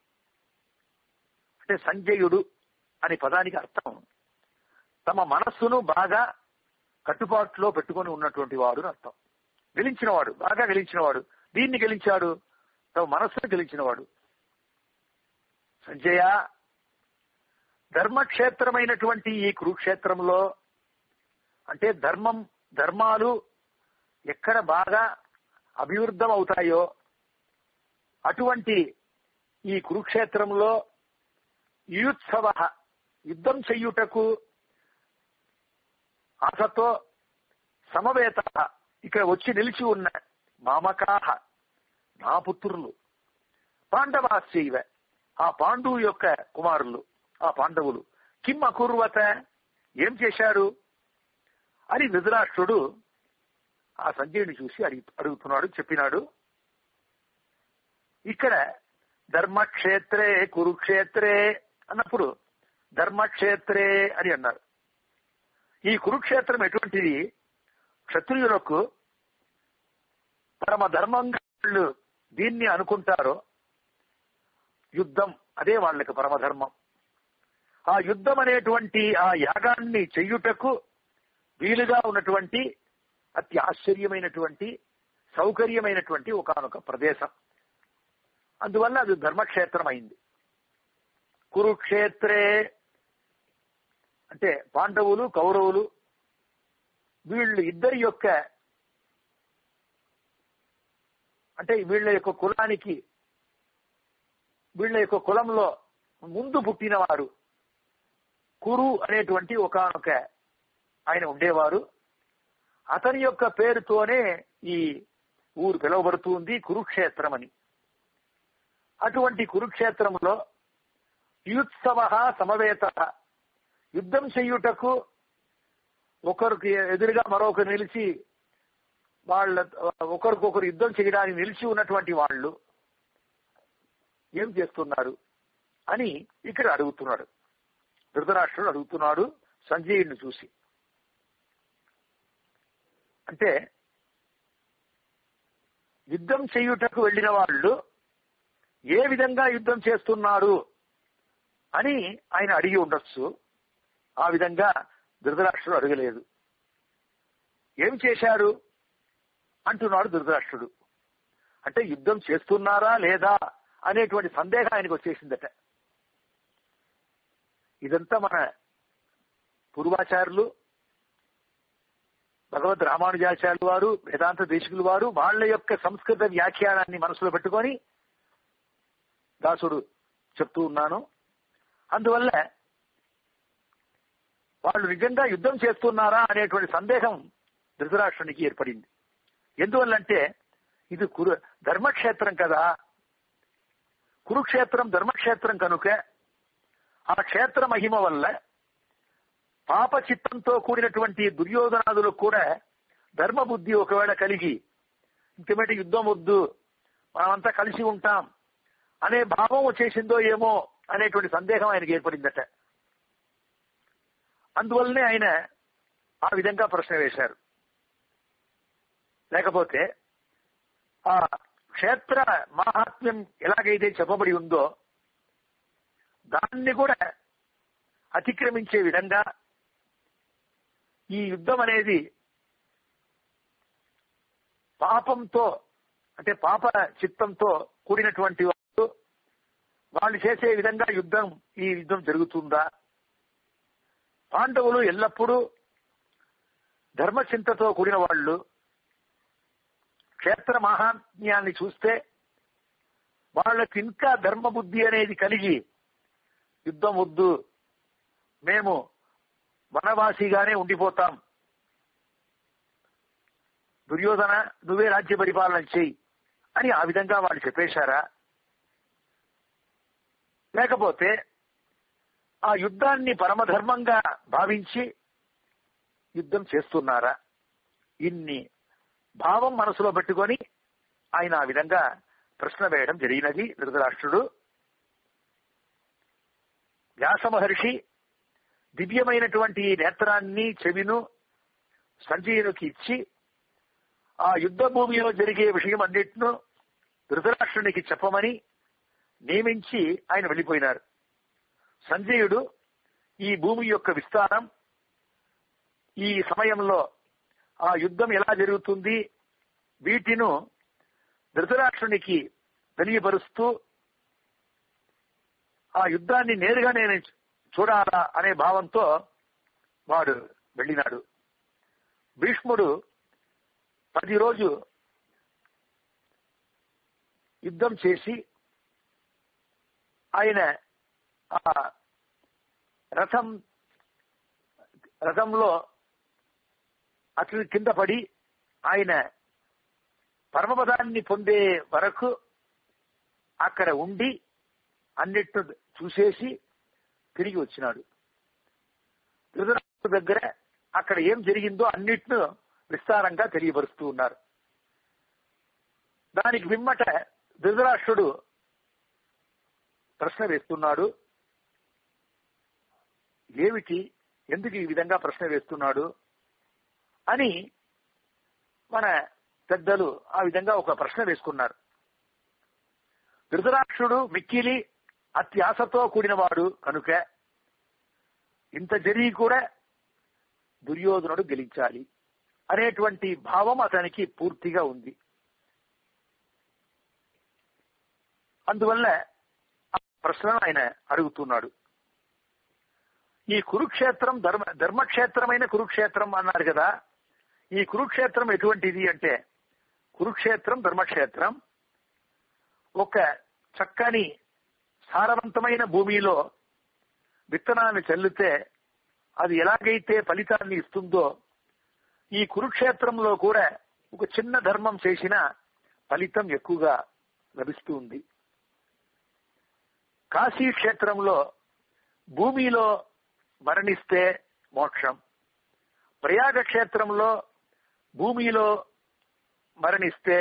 అంటే సంజయుడు అనే పదానికి అర్థం తమ మనస్సును బాగా కట్టుబాటులో పెట్టుకొని ఉన్నటువంటి వాడు అని అర్థం గెలించినవాడు బాగా గెలించినవాడు దీన్ని గెలించాడు తమ మనస్సును గెలించినవాడు సంజయ ధర్మక్షేత్రమైనటువంటి ఈ కురుక్షేత్రంలో అంటే ధర్మం ధర్మాలు ఎక్కడ బాగా అభివృద్ధం అవుతాయో అటువంటి ఈ కురుక్షేత్రంలో యుత్సవ యుద్ధం చెయ్యుటకు ఆశతో సమవేత ఇక్కడ వచ్చి నిలిచి ఉన్న మామకాహ నా పుత్రులు పాండవాశ్చైవ ఆ పాండువు యొక్క కుమారులు ఆ పాండవులు కిమ్ అకుర్వత ఏం చేశారు అని ధృతరాష్ట్రుడు ఆ సంజయుని చూసి అడిగి అడుగుతున్నాడు చెప్పినాడు ఇక్కడ ధర్మక్షేత్రే కురుక్షేత్రే అన్నప్పుడు ధర్మక్షేత్రే అని అన్నారు ఈ కురుక్షేత్రం ఎటువంటిది క్షత్రియులకు పరమ ధర్మంగా వాళ్ళు దీన్ని అనుకుంటారో యుద్ధం అదే వాళ్ళకి పరమధర్మం ఆ యుద్ధం అనేటువంటి ఆ యాగాన్ని చెయ్యుటకు వీలుగా ఉన్నటువంటి అతి ఆశ్చర్యమైనటువంటి సౌకర్యమైనటువంటి ఒకనొక ప్రదేశం అందువల్ల అది ధర్మక్షేత్రం అయింది కురుక్షేత్రే అంటే పాండవులు కౌరవులు వీళ్ళు ఇద్దరి యొక్క అంటే వీళ్ళ యొక్క కులానికి వీళ్ళ యొక్క కులంలో ముందు పుట్టినవారు కురు అనేటువంటి ఒకనొక ఆయన ఉండేవారు అతని యొక్క పేరుతోనే ఈ ఊరు పిలువబడుతుంది కురుక్షేత్రం అని అటువంటి కురుక్షేత్రంలో యుత్సవ సమవేత యుద్ధం చెయ్యుటకు ఒకరికి ఎదురుగా మరొకరు నిలిచి వాళ్ళ ఒకరికొకరు యుద్ధం చేయడానికి నిలిచి ఉన్నటువంటి వాళ్ళు ఏం చేస్తున్నారు అని ఇక్కడ అడుగుతున్నాడు ధృతరాష్ట్రుడు అడుగుతున్నాడు సంజయుడిని చూసి అంటే యుద్ధం చేయుటకు వెళ్ళిన వాళ్ళు ఏ విధంగా యుద్ధం చేస్తున్నారు అని ఆయన అడిగి ఉండొచ్చు ఆ విధంగా ధృతరాష్ట్రుడు అడగలేదు ఏం చేశారు అంటున్నాడు ధృతరాష్ట్రుడు అంటే యుద్ధం చేస్తున్నారా లేదా అనేటువంటి సందేహం ఆయనకు వచ్చేసిందట ఇదంతా మన పూర్వాచారులు భగవద్ రామానుజాచార్యులు వారు వేదాంత దేశికులు వారు వాళ్ళ యొక్క సంస్కృత వ్యాఖ్యానాన్ని మనసులో పెట్టుకొని దాసుడు చెప్తూ ఉన్నాను అందువల్ల వాళ్ళు నిజంగా యుద్ధం చేస్తున్నారా అనేటువంటి సందేహం ధృతరాష్ట్రునికి ఏర్పడింది ఎందువల్లంటే ఇది కురు ధర్మక్షేత్రం కదా కురుక్షేత్రం ధర్మక్షేత్రం కనుక ఆ క్షేత్ర మహిమ వల్ల పాప చిత్తంతో కూడినటువంటి దుర్యోధనాదులకు కూడా ధర్మబుద్ధి ఒకవేళ కలిగి ఇంకమేటి యుద్ధం వద్దు మనమంతా కలిసి ఉంటాం అనే భావం వచ్చేసిందో ఏమో అనేటువంటి సందేహం ఆయనకి ఏర్పడిందట అందువల్లనే ఆయన ఆ విధంగా ప్రశ్న వేశారు లేకపోతే ఆ క్షేత్ర మాహాత్మ్యం ఎలాగైతే చెప్పబడి ఉందో దాన్ని కూడా అతిక్రమించే విధంగా ఈ యుద్ధం అనేది పాపంతో అంటే పాప చిత్తంతో కూడినటువంటి వాళ్ళు వాళ్ళు చేసే విధంగా యుద్ధం ఈ యుద్ధం జరుగుతుందా పాండవులు ఎల్లప్పుడూ ధర్మచింతతో కూడిన వాళ్ళు క్షేత్ర మహాత్మ్యాన్ని చూస్తే వాళ్ళకి ఇంకా ధర్మబుద్ధి అనేది కలిగి యుద్ధం వద్దు మేము వనవాసిగానే ఉండిపోతాం దుర్యోధన నువ్వే రాజ్య పరిపాలన చెయ్యి అని ఆ విధంగా వాళ్ళు చెప్పేశారా లేకపోతే ఆ యుద్ధాన్ని పరమధర్మంగా భావించి యుద్ధం చేస్తున్నారా ఇన్ని భావం మనసులో పెట్టుకొని ఆయన ఆ విధంగా ప్రశ్న వేయడం జరిగినది ధృతరాష్ట్రుడు వ్యాస మహర్షి దివ్యమైనటువంటి నేత్రాన్ని చెవిను సంజయునికి ఇచ్చి ఆ యుద్ధ భూమిలో జరిగే విషయం అన్నిటిను ధృతరాష్ట్రునికి చెప్పమని నియమించి ఆయన వెళ్ళిపోయినారు సంజయుడు ఈ భూమి యొక్క విస్తారం ఈ సమయంలో ఆ యుద్ధం ఎలా జరుగుతుంది వీటిను ధృతరాష్ట్రునికి తెలియపరుస్తూ ఆ యుద్ధాన్ని నేరుగా నేను చూడాలా అనే భావంతో వాడు వెళ్ళినాడు భీష్ముడు పది రోజు యుద్ధం చేసి ఆయన ఆ రథం రథంలో అతని కింద పడి ఆయన పరమపదాన్ని పొందే వరకు అక్కడ ఉండి అన్నిటిని చూసేసి తిరిగి వచ్చినాడు ధృతరాష్ట్రుడు దగ్గర అక్కడ ఏం జరిగిందో అన్నిటిను విస్తారంగా తెలియపరుస్తూ ఉన్నారు దానికి విమ్మట ధృతరాష్ట్రుడు ప్రశ్న వేస్తున్నాడు ఏమిటి ఎందుకు ఈ విధంగా ప్రశ్న వేస్తున్నాడు అని మన పెద్దలు ఆ విధంగా ఒక ప్రశ్న వేసుకున్నారు ధృతరాక్షుడు మిక్కిలి అత్యాశతో కూడినవాడు కనుక ఇంత జరిగి కూడా దుర్యోధనుడు గెలించాలి అనేటువంటి భావం అతనికి పూర్తిగా ఉంది అందువల్ల ఆ ప్రశ్నను ఆయన అడుగుతున్నాడు ఈ కురుక్షేత్రం ధర్మ ధర్మక్షేత్రమైన కురుక్షేత్రం అన్నారు కదా ఈ కురుక్షేత్రం ఎటువంటిది అంటే కురుక్షేత్రం ధర్మక్షేత్రం ఒక చక్కని సారవంతమైన భూమిలో విత్తనాన్ని చల్లితే అది ఎలాగైతే ఫలితాన్ని ఇస్తుందో ఈ కురుక్షేత్రంలో కూడా ఒక చిన్న ధర్మం చేసిన ఫలితం ఎక్కువగా లభిస్తూ ఉంది కాశీ క్షేత్రంలో భూమిలో మరణిస్తే మోక్షం ప్రయాగ క్షేత్రంలో భూమిలో మరణిస్తే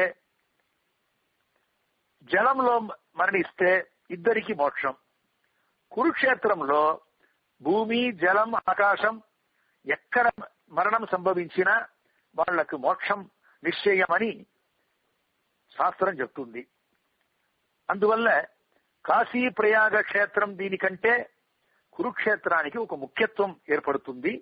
జలంలో మరణిస్తే ఇద్దరికి మోక్షం కురుక్షేత్రంలో భూమి జలం ఆకాశం ఎక్కడ మరణం సంభవించినా వాళ్లకు మోక్షం నిశ్చయమని శాస్త్రం చెప్తుంది అందువల్ల కాశీ ప్రయాగ క్షేత్రం దీనికంటే కురుక్షేత్రానికి ఒక ముఖ్యత్వం ఏర్పడుతుంది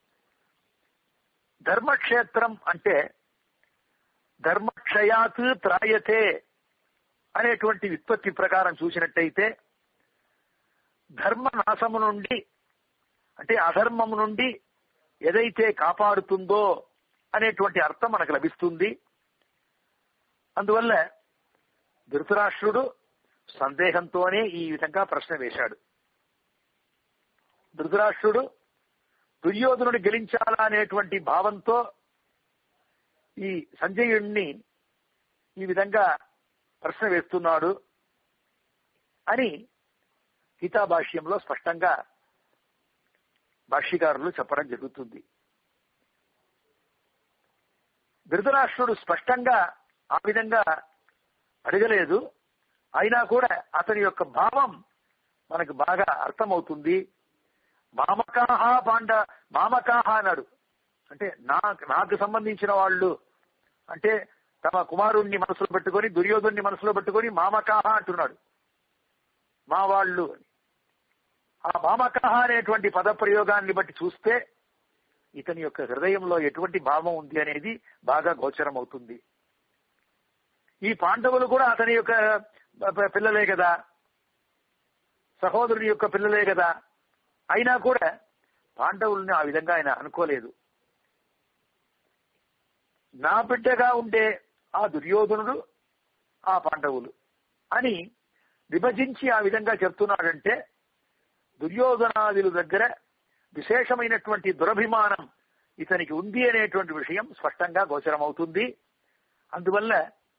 ధర్మక్షేత్రం అంటే ధర్మక్షయాత్ త్రాయతే అనేటువంటి విత్పత్తి ప్రకారం చూసినట్టయితే ధర్మ నాశము నుండి అంటే అధర్మం నుండి ఏదైతే కాపాడుతుందో అనేటువంటి అర్థం మనకు లభిస్తుంది అందువల్ల ధృతరాష్ట్రుడు సందేహంతోనే ఈ విధంగా ప్రశ్న వేశాడు ధృతరాష్ట్రుడు దుర్యోధనుడు గెలించాలా అనేటువంటి భావంతో ఈ సంజయుణ్ణి ఈ విధంగా ప్రశ్న వేస్తున్నాడు అని గీతాభాష్యంలో స్పష్టంగా భాష్యకారులు చెప్పడం జరుగుతుంది ధృతరాష్ట్రుడు స్పష్టంగా ఆ విధంగా అడగలేదు అయినా కూడా అతని యొక్క భావం మనకు బాగా అర్థమవుతుంది మామకాహ పాండ మామకాహ అన్నాడు అంటే నాకు నాకు సంబంధించిన వాళ్ళు అంటే తమ కుమారుణ్ణి మనసులో పెట్టుకొని దుర్యోధుణ్ణి మనసులో పెట్టుకొని మామకాహ అంటున్నాడు మా వాళ్ళు అని ఆ మామకాహ అనేటువంటి పద ప్రయోగాన్ని బట్టి చూస్తే ఇతని యొక్క హృదయంలో ఎటువంటి భావం ఉంది అనేది బాగా గోచరం అవుతుంది ఈ పాండవులు కూడా అతని యొక్క పిల్లలే కదా సహోదరుని యొక్క పిల్లలే కదా అయినా కూడా పాండవుల్ని ఆ విధంగా ఆయన అనుకోలేదు నా బిడ్డగా ఉండే ఆ దుర్యోధనుడు ఆ పాండవులు అని విభజించి ఆ విధంగా చెప్తున్నాడంటే దుర్యోధనాదుల దగ్గర విశేషమైనటువంటి దురభిమానం ఇతనికి ఉంది అనేటువంటి విషయం స్పష్టంగా గోచరమవుతుంది అందువల్ల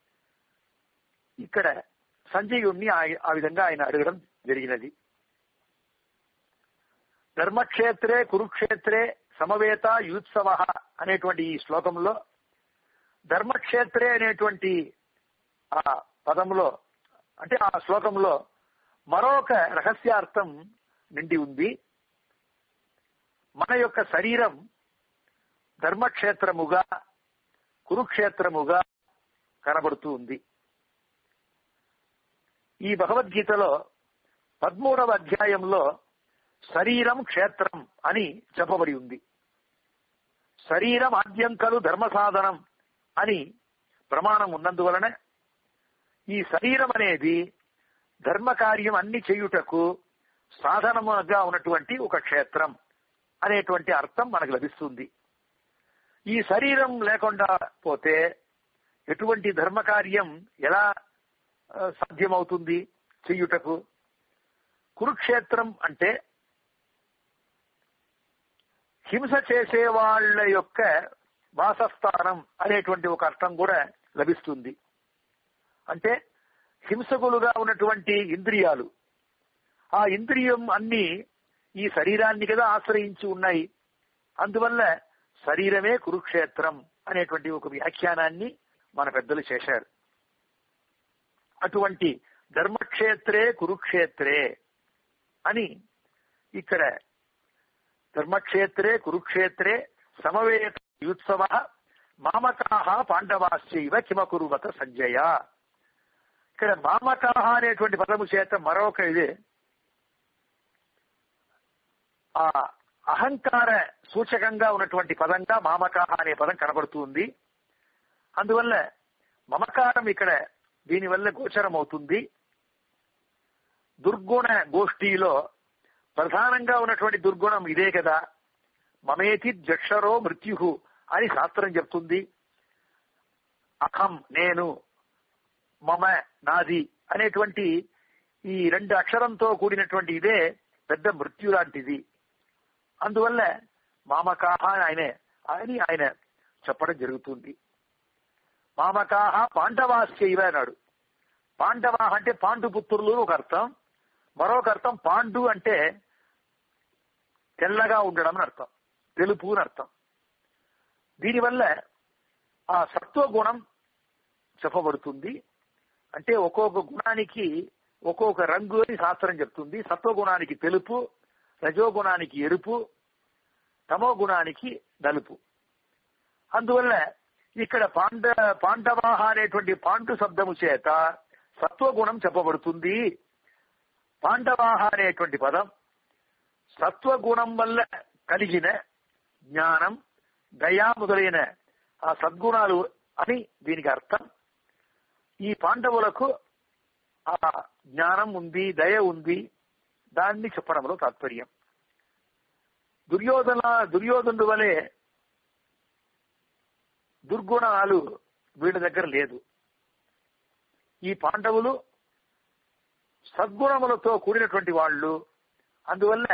ఇక్కడ సంజయుణ్ణి ఆ విధంగా ఆయన అడగడం జరిగినది ధర్మక్షేత్రే కురుక్షేత్రే సమవేత యూత్సవ అనేటువంటి ఈ శ్లోకంలో ధర్మక్షేత్రే అనేటువంటి ఆ పదంలో అంటే ఆ శ్లోకంలో మరొక రహస్యార్థం నిండి ఉంది మన యొక్క శరీరం ధర్మక్షేత్రముగా కురుక్షేత్రముగా కనబడుతూ ఉంది ఈ భగవద్గీతలో పదమూడవ అధ్యాయంలో శరీరం క్షేత్రం అని చెప్పబడి ఉంది శరీరం ఆద్యంకలు ధర్మ సాధనం అని ప్రమాణం ఉన్నందువలన ఈ శరీరం అనేది ధర్మ కార్యం అన్ని చేయుటకు సాధనముగా ఉన్నటువంటి ఒక క్షేత్రం అనేటువంటి అర్థం మనకు లభిస్తుంది ఈ శరీరం లేకుండా పోతే ఎటువంటి ధర్మ కార్యం ఎలా సాధ్యమవుతుంది చెయ్యుటకు కురుక్షేత్రం అంటే హింస చేసే వాళ్ళ యొక్క వాసస్థానం అనేటువంటి ఒక అర్థం కూడా లభిస్తుంది అంటే హింసకులుగా ఉన్నటువంటి ఇంద్రియాలు ఆ ఇంద్రియం అన్ని ఈ శరీరాన్ని కదా ఆశ్రయించి ఉన్నాయి అందువల్ల శరీరమే కురుక్షేత్రం అనేటువంటి ఒక వ్యాఖ్యానాన్ని మన పెద్దలు చేశారు అటువంటి ధర్మక్షేత్రే కురుక్షేత్రే అని ఇక్కడ ధర్మక్షేత్రే కురుక్షేత్రే సమవేత యుత్సవ మామకాహ పాండవాశ్చైవ కిమకురువత సంజయ ఇక్కడ మామకాహ అనేటువంటి పదము చేత మరొక ఇదే ఆ అహంకార సూచకంగా ఉన్నటువంటి పదంగా మామకాహ అనే పదం కనబడుతుంది అందువల్ల మమకారం ఇక్కడ దీనివల్ల గోచరం అవుతుంది దుర్గుణ గోష్ఠిలో ప్రధానంగా ఉన్నటువంటి దుర్గుణం ఇదే కదా మమేతి జక్షరో మృత్యు అని శాస్త్రం చెప్తుంది అహం నేను మమ నాది అనేటువంటి ఈ రెండు అక్షరంతో కూడినటువంటి ఇదే పెద్ద మృత్యు లాంటిది అందువల్ల మామకాహ అని ఆయనే అని ఆయన చెప్పడం జరుగుతుంది మామకాహ పాండవాశ్చైవ అన్నాడు పాండవాహ అంటే పాండుపుత్రులు ఒక అర్థం మరొక అర్థం పాండు అంటే తెల్లగా ఉండడం అని అర్థం తెలుపు అని అర్థం దీనివల్ల ఆ సత్వగుణం చెప్పబడుతుంది అంటే ఒక్కొక్క గుణానికి ఒక్కొక్క రంగు అని శాస్త్రం చెప్తుంది సత్వగుణానికి తెలుపు రజోగుణానికి ఎరుపు తమో గుణానికి నలుపు అందువల్ల ఇక్కడ పాండ పాండవాహ అనేటువంటి పాండు శబ్దము చేత సత్వగుణం చెప్పబడుతుంది పాండవాహ అనేటువంటి పదం సత్వగుణం వల్ల కలిగిన జ్ఞానం దయా మొదలైన ఆ సద్గుణాలు అని దీనికి అర్థం ఈ పాండవులకు ఆ జ్ఞానం ఉంది దయ ఉంది దాన్ని చెప్పడంలో తాత్పర్యం దుర్యోధన దుర్యోధనుడు వలె దుర్గుణాలు వీళ్ళ దగ్గర లేదు ఈ పాండవులు సద్గుణములతో కూడినటువంటి వాళ్ళు అందువల్ల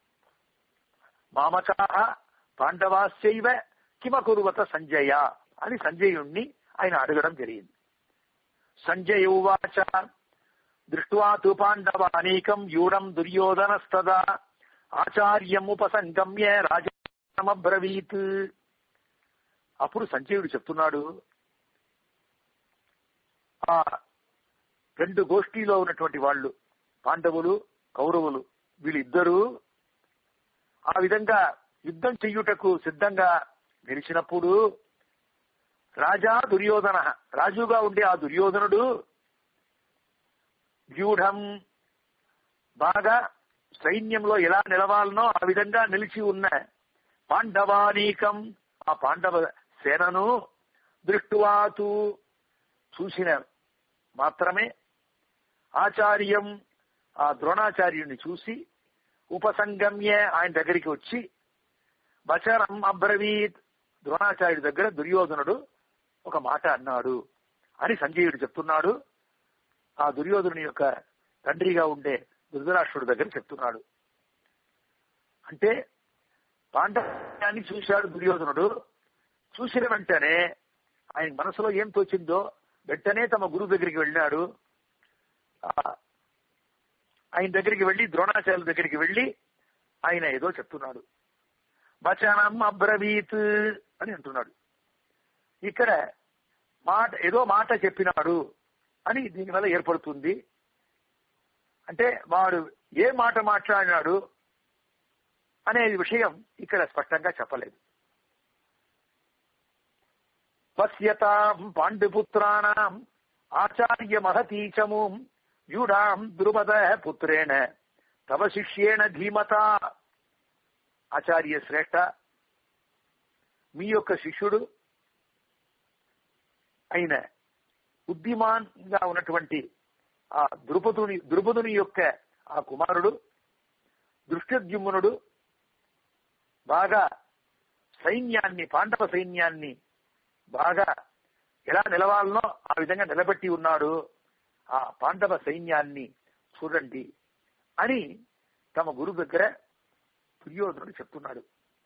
మామకాహ పాండవాశ్చైవ కిమకురువత సంజయ అని సంజయుణ్ణి ఆయన అడగడం జరిగింది సంజయ ఉవాచ దృష్ట్వా తు పాండవానీకం యూఢం దుర్యోధనస్తదా ఆచార్యం ఉపసంగమ్య రాజమబ్రవీత్ అప్పుడు సంజయుడు చెప్తున్నాడు ఆ రెండు గోష్ఠీలో ఉన్నటువంటి వాళ్ళు పాండవులు కౌరవులు వీళ్ళిద్దరూ ఆ విధంగా యుద్ధం చెయ్యుటకు సిద్ధంగా నిలిచినప్పుడు రాజా దుర్యోధన రాజుగా ఉండే ఆ దుర్యోధనుడు వ్యూఢం బాగా సైన్యంలో ఎలా నిలవాలనో ఆ విధంగా నిలిచి ఉన్న పాండవానీకం ఆ పాండవ సేనను దృష్టువాతు చూసిన మాత్రమే ఆచార్యం ఆ ద్రోణాచార్యుని చూసి ఉపసంగమ్య ఆయన దగ్గరికి వచ్చి వచనం అబ్రవీత్ ద్రోణాచార్యుడి దగ్గర దుర్యోధనుడు ఒక మాట అన్నాడు అని సంజయుడు చెప్తున్నాడు ఆ దుర్యోధనుని యొక్క తండ్రిగా ఉండే ధృతరాష్ట్రుడి దగ్గర చెప్తున్నాడు అంటే పాండవాన్ని చూశాడు దుర్యోధనుడు చూసిన వెంటనే ఆయన మనసులో ఏం తోచిందో వెంటనే తమ గురువు దగ్గరికి వెళ్ళాడు ఆ, ఆయన దగ్గరికి వెళ్ళి ద్రోణాచార్యుల దగ్గరికి వెళ్ళి ఆయన ఏదో చెప్తున్నాడు వచనం అబ్రవీత్ అని అంటున్నాడు ఇక్కడ మాట ఏదో మాట చెప్పినాడు అని దీనివల్ల ఏర్పడుతుంది అంటే వాడు ఏ మాట మాట్లాడినాడు అనే విషయం ఇక్కడ స్పష్టంగా చెప్పలేదు పశ్యతాం పాండుపుత్రాణం ఆచార్య మహతీచముం యూఢాం ద్రుపద పుత్రేణ తవ శిష్యేణ ధీమత ఆచార్య శ్రేష్ఠ మీ యొక్క శిష్యుడు అయిన బుద్ధిమాన్గా ఉన్నటువంటి ఆ ద్రుపదుని ద్రుపదుని యొక్క ఆ కుమారుడు దృష్టద్యుమ్నుడు బాగా సైన్యాన్ని పాండవ సైన్యాన్ని బాగా ఎలా నిలవాలనో ఆ విధంగా నిలబెట్టి ఉన్నాడు ఆ పాండవ సైన్యాన్ని చూడండి అని తమ గురువు దగ్గర దుర్యోధనుడు చెప్తున్నాడు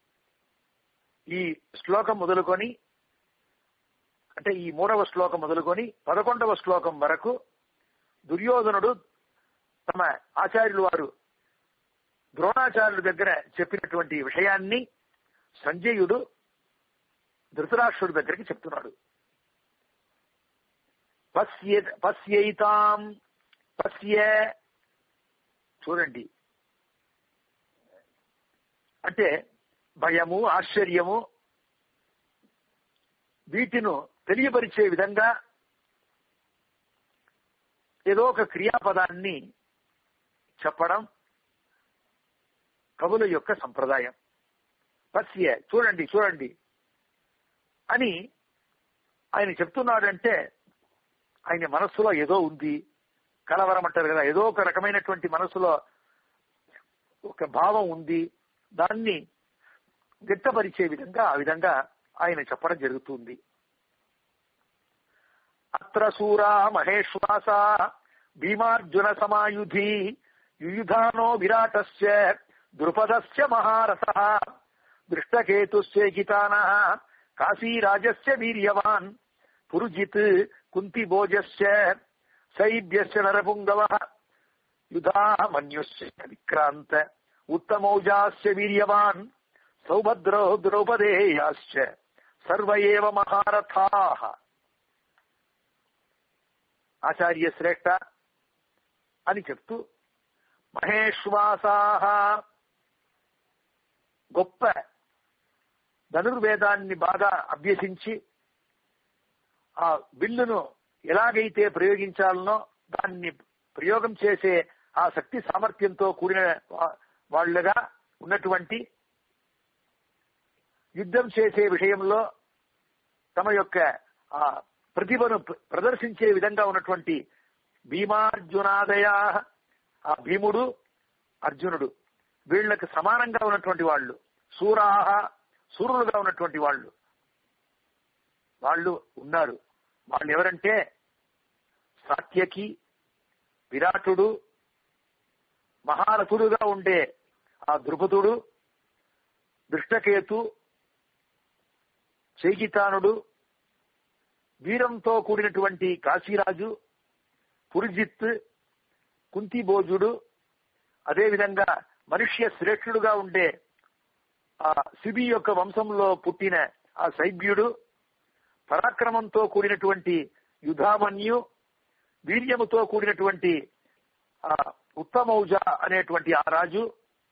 ఈ శ్లోకం మొదలుకొని అంటే ఈ మూడవ శ్లోకం మొదలుకొని పదకొండవ శ్లోకం వరకు దుర్యోధనుడు తమ ఆచార్యులు వారు ద్రోణాచార్యుల దగ్గర చెప్పినటువంటి విషయాన్ని సంజయుడు ధృతరాష్ట్రుడి దగ్గరికి చెప్తున్నాడు పశ్య పశ్యైతాం పశ్య చూడండి అంటే భయము ఆశ్చర్యము వీటిను తెలియపరిచే విధంగా ఏదో ఒక క్రియాపదాన్ని చెప్పడం కవుల యొక్క సంప్రదాయం పశ్య చూడండి చూడండి అని ఆయన చెప్తున్నాడంటే ఆయన మనస్సులో ఏదో ఉంది కలవరం అంటారు కదా ఏదో ఒక రకమైనటువంటి మనస్సులో ఒక భావం ఉంది దాన్ని వ్యక్తపరిచే విధంగా ఆ విధంగా ఆయన చెప్పడం జరుగుతుంది అత్ర సూరా మహేశ్వాస భీమార్జున సమాయుధి యుయుధానో విరాటస్య ద్రుపదస్య మహారథ దృష్టకేతుశ్చేకితాన కాశీరాజస్య వీర్యవాన్ పురుజిత్ కుంతిభోజస్య శైభ్యశ్చ నరపుంగవ యుధా మన్యుశ్చ విక్రాంత ఉత్తమౌజాస్య వీర్యవాన్ సౌభద్రో ద్రౌపదేయాశ్చ సర్వ ఏవ మహారథాః ఆచార్య శ్రేష్ఠ అని చెప్తూ మహేశ్వాసాహ గొప్ప ధనుర్వేదాన్ని బాగా అభ్యసించి ఆ బిల్లును ఎలాగైతే ప్రయోగించాలనో దాన్ని ప్రయోగం చేసే ఆ శక్తి సామర్థ్యంతో కూడిన వా- వాళ్ళుగా ఉన్నటువంటి యుద్ధం చేసే విషయంలో తమ యొక్క ఆ ప్రతిభను ప్ర- ప్రదర్శించే విధంగా ఉన్నటువంటి భీమార్జునాదయ ఆ భీముడు అర్జునుడు వీళ్ళకి సమానంగా ఉన్నటువంటి వాళ్ళు సూరాహ సూరులుగా ఉన్నటువంటి వాళ్ళు వాళ్ళు ఉన్నారు వాళ్ళు ఎవరంటే సాత్యకి విరాటుడు మహారథుడుగా ఉండే ఆ ద్రుపదుడు దృష్టకేతు చైకితానుడు వీరంతో కూడినటువంటి కాశీరాజు పురిజిత్ కుంతిభోజుడు అదేవిధంగా మనుష్య శ్రేష్ఠుడుగా ఉండే ఆ శిబి యొక్క వంశంలో పుట్టిన ఆ సైభ్యుడు పరాక్రమంతో కూడినటువంటి యుధామన్యు వీర్యముతో కూడినటువంటి ఆ ఉత్తమౌజ అనేటువంటి ఆ రాజు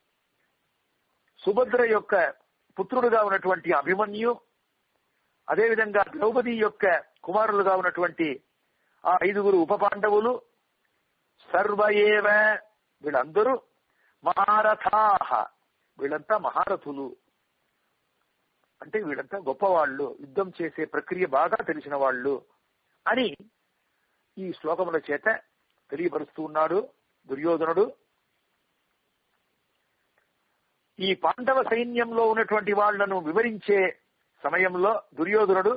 సుభద్ర యొక్క పుత్రుడుగా ఉన్నటువంటి అభిమన్యు అదేవిధంగా ద్రౌపది యొక్క కుమారులుగా ఉన్నటువంటి ఆ ఐదుగురు ఉప పాండవులు సర్వయేవ వీళ్ళందరూ మహారథాహ వీళ్ళంతా మహారథులు అంటే వీళ్ళంతా గొప్పవాళ్ళు యుద్ధం చేసే ప్రక్రియ బాగా తెలిసిన వాళ్ళు అని ఈ శ్లోకముల చేత తెలియపరుస్తూ ఉన్నాడు దుర్యోధనుడు ఈ పాండవ సైన్యంలో ఉన్నటువంటి వాళ్లను వివరించే సమయంలో దుర్యోధనుడు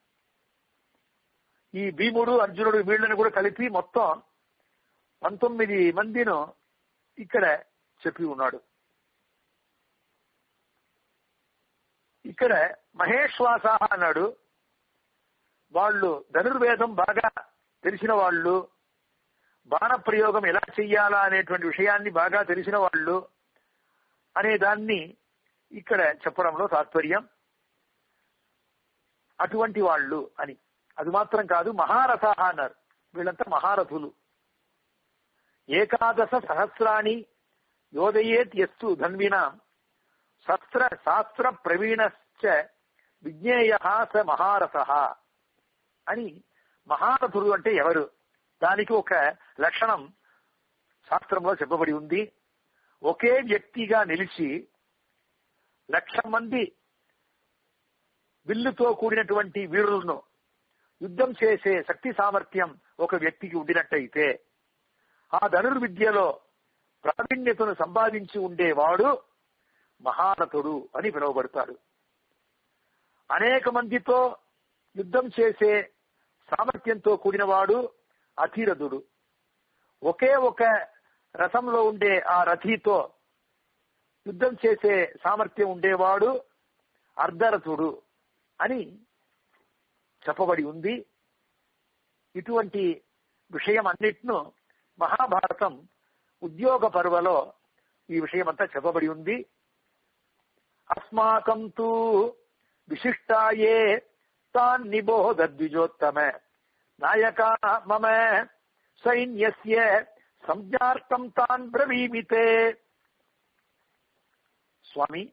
ఈ భీముడు అర్జునుడు వీళ్ళని కూడా కలిపి మొత్తం పంతొమ్మిది మందిను ఇక్కడ చెప్పి ఉన్నాడు ఇక్కడ మహేశ్వాస అన్నాడు వాళ్ళు ధనుర్వేదం బాగా తెలిసిన వాళ్ళు బాణ ప్రయోగం ఎలా చెయ్యాలా అనేటువంటి విషయాన్ని బాగా తెలిసిన వాళ్ళు అనే దాన్ని ఇక్కడ చెప్పడంలో తాత్పర్యం అటువంటి వాళ్ళు అని అది మాత్రం కాదు మహారథ అన్నారు వీళ్ళంతా మహారథులు ఏకాదశ సహస్రాణి యోదయేత్ ఎస్తు ధన్వినా శస్త్ర శాస్త్ర ప్రవీణశ్చ విజ్ఞేయ స మహారథ అని మహారథుడు అంటే ఎవరు దానికి ఒక లక్షణం శాస్త్రంలో చెప్పబడి ఉంది ఒకే వ్యక్తిగా నిలిచి లక్ష మంది విల్లుతో కూడినటువంటి వీరులను యుద్ధం చేసే శక్తి సామర్థ్యం ఒక వ్యక్తికి ఉండినట్టయితే ఆ ధనుర్విద్యలో ప్రావీణ్యతను సంపాదించి ఉండేవాడు మహారథుడు అని పిలువబడతాడు అనేక మందితో యుద్ధం చేసే సామర్థ్యంతో కూడినవాడు అతిరథుడు ఒకే ఒక రథంలో ఉండే ఆ రథితో యుద్ధం చేసే సామర్థ్యం ఉండేవాడు అర్ధరథుడు అని చెప్పబడి ఉంది ఇటువంటి విషయం అన్నిట్ను మహాభారతం ఉద్యోగ పర్వలో ఈ విషయమంతా చెప్పబడి ఉంది అస్మాకం తూ విశిష్టాయే తాన్ నిబోధ ద్విజోత్తమ నాయక మమ సైన్యస్య సంజ్ఞార్థం తాన్ బ్రవీమితే స్వామి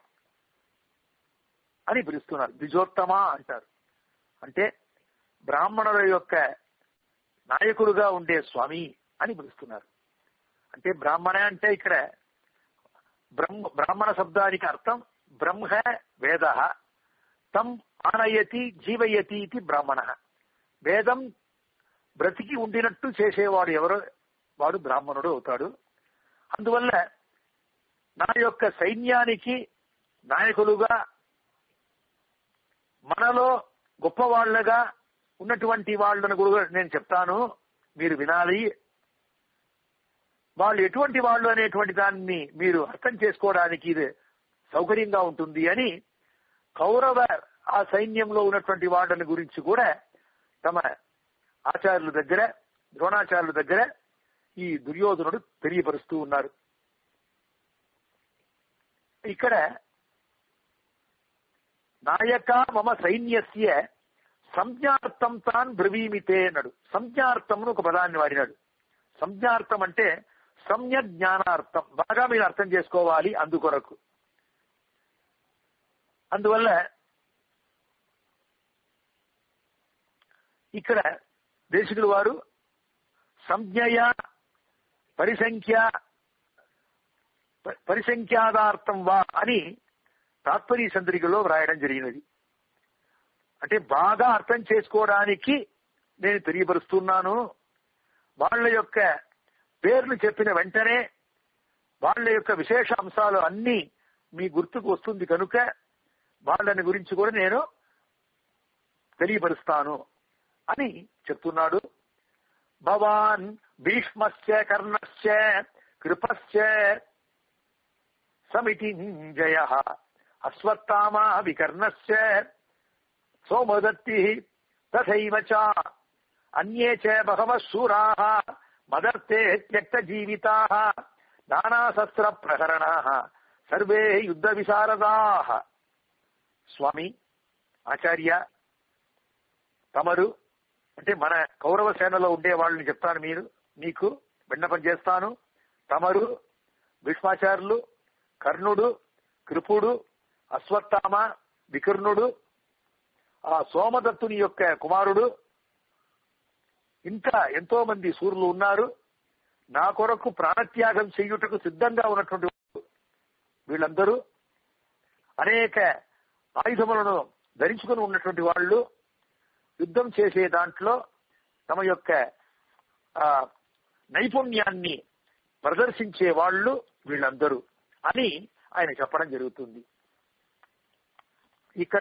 అని పిలుస్తున్నారు ద్విజోత్తమ అంటారు అంటే బ్రాహ్మణుల యొక్క నాయకుడుగా ఉండే స్వామి అని పిలుస్తున్నారు అంటే బ్రాహ్మణ అంటే ఇక్కడ బ్రహ్మ బ్రాహ్మణ శబ్దానికి అర్థం బ్రహ్మ వేద తం ఆనయతి జీవయతి ఇది బ్రాహ్మణ వేదం బ్రతికి ఉండినట్టు చేసేవాడు ఎవరో వాడు బ్రాహ్మణుడు అవుతాడు అందువల్ల నా యొక్క సైన్యానికి నాయకులుగా మనలో గొప్పవాళ్లుగా ఉన్నటువంటి వాళ్ళను కూడా నేను చెప్తాను మీరు వినాలి వాళ్ళు ఎటువంటి వాళ్ళు అనేటువంటి దాన్ని మీరు అర్థం చేసుకోవడానికి ఇది సౌకర్యంగా ఉంటుంది అని కౌరవ ఆ సైన్యంలో ఉన్నటువంటి వాళ్ళని గురించి కూడా తమ ఆచార్యుల దగ్గర ద్రోణాచార్యుల దగ్గర ఈ దుర్యోధనుడు తెలియపరుస్తూ ఉన్నారు ఇక్కడ నాయక మమ సైన్యస్య సంజ్ఞార్థం తాన్ బ్రవీమితే అన్నాడు సంజ్ఞార్థం ఒక పదాన్ని వాడినాడు సంజ్ఞార్థం అంటే సమ్య జ్ఞానార్థం బాగా మీరు అర్థం చేసుకోవాలి అందుకొరకు అందువల్ల ఇక్కడ దేశికులు వారు సంజ్ఞయ పరిసంఖ్య పరిసంఖ్యాదార్థం వా అని తాత్పర్య సంద్రికలో వ్రాయడం జరిగినది అంటే బాగా అర్థం చేసుకోవడానికి నేను తెలియపరుస్తున్నాను వాళ్ళ యొక్క పేర్లు చెప్పిన వెంటనే వాళ్ళ యొక్క విశేష అంశాలు అన్ని మీ గుర్తుకు వస్తుంది కనుక వాళ్ళని గురించి కూడా నేను తెలియపరుస్తాను అని చెప్తున్నాడు భవాన్ భీష్మస్య కర్ణస్య కృపస్య సమితి జయ అశ్వత్థామా వికర్ణస్య సోమదత్తి తథైవ చ అన్యే చ బహవः శూరాः మదర్తే త్యక్త జీవితాः నానాశస్త్ర ప్రహరణాः సర్వే యుద్ధ విశారదాः స్వామి ఆచార్య తమరు అంటే మన కౌరవ సేనలో ఉండే వాళ్ళని చెప్తాను మీరు నీకు విన్నపం చేస్తాను తమరు భీష్మాచార్యులు కర్ణుడు కృపుడు అశ్వత్థామ వికర్ణుడు ఆ సోమదత్తుని యొక్క కుమారుడు ఇంకా ఎంతో మంది సూర్యులు ఉన్నారు నా కొరకు ప్రాణత్యాగం చేయుటకు సిద్ధంగా ఉన్నటువంటి వీళ్ళందరూ అనేక ఆయుధములను ధరించుకుని ఉన్నటువంటి వాళ్ళు యుద్ధం చేసే దాంట్లో తమ యొక్క ఆ నైపుణ్యాన్ని ప్రదర్శించే వాళ్ళు వీళ్ళందరూ అని ఆయన చెప్పడం జరుగుతుంది ఇక్కడ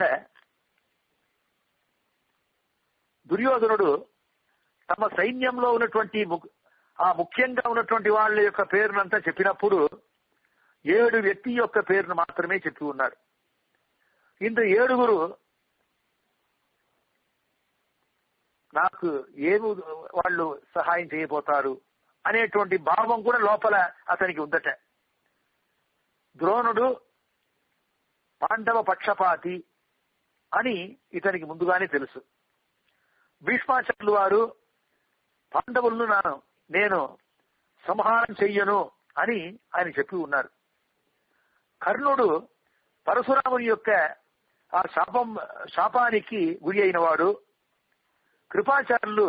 దుర్యోధనుడు తమ సైన్యంలో ఉన్నటువంటి ఆ ముఖ్యంగా ఉన్నటువంటి వాళ్ళ యొక్క పేరునంతా చెప్పినప్పుడు ఏడు వ్యక్తి యొక్క పేరును మాత్రమే చెప్పి ఉన్నారు ఇంత ఏడుగురు నాకు ఏమి వాళ్ళు సహాయం చేయబోతారు అనేటువంటి భావం కూడా లోపల అతనికి ఉందట ద్రోణుడు పాండవ పక్షపాతి అని ఇతనికి ముందుగానే తెలుసు భీష్మాచార్యులు వారు పాండవులను నాను నేను సంహారం చెయ్యను అని ఆయన చెప్పి ఉన్నారు కర్ణుడు పరశురాముని యొక్క ఆ శాపం శాపానికి గురి అయిన వాడు కృపాచార్యులు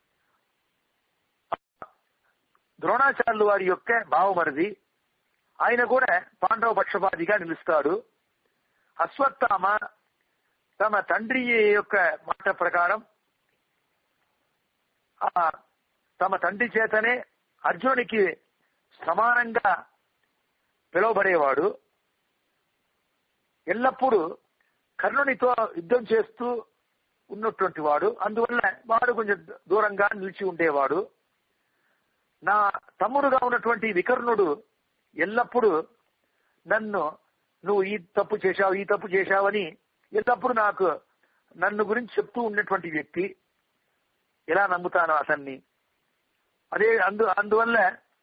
ద్రోణాచార్యులు వారి యొక్క భావమరిది ఆయన కూడా పాండవ పక్షపాతిగా నిలుస్తాడు అశ్వత్థామ తమ తండ్రి యొక్క మాట ప్రకారం ఆ తమ తండ్రి చేతనే అర్జునునికి సమానంగా పిలువబడేవాడు ఎల్లప్పుడూ కర్ణునితో యుద్ధం చేస్తూ ఉన్నటువంటి వాడు అందువల్ల వాడు కొంచెం దూరంగా నిలిచి ఉండేవాడు నా తమ్ముడుగా ఉన్నటువంటి వికర్ణుడు ఎల్లప్పుడూ నన్ను నువ్వు ఈ తప్పు చేశావు ఈ తప్పు చేశావని ఎల్లప్పుడూ నాకు నన్ను గురించి చెప్తూ ఉన్నటువంటి వ్యక్తి ఎలా నమ్ముతాను అతన్ని అదే అందు అందువల్ల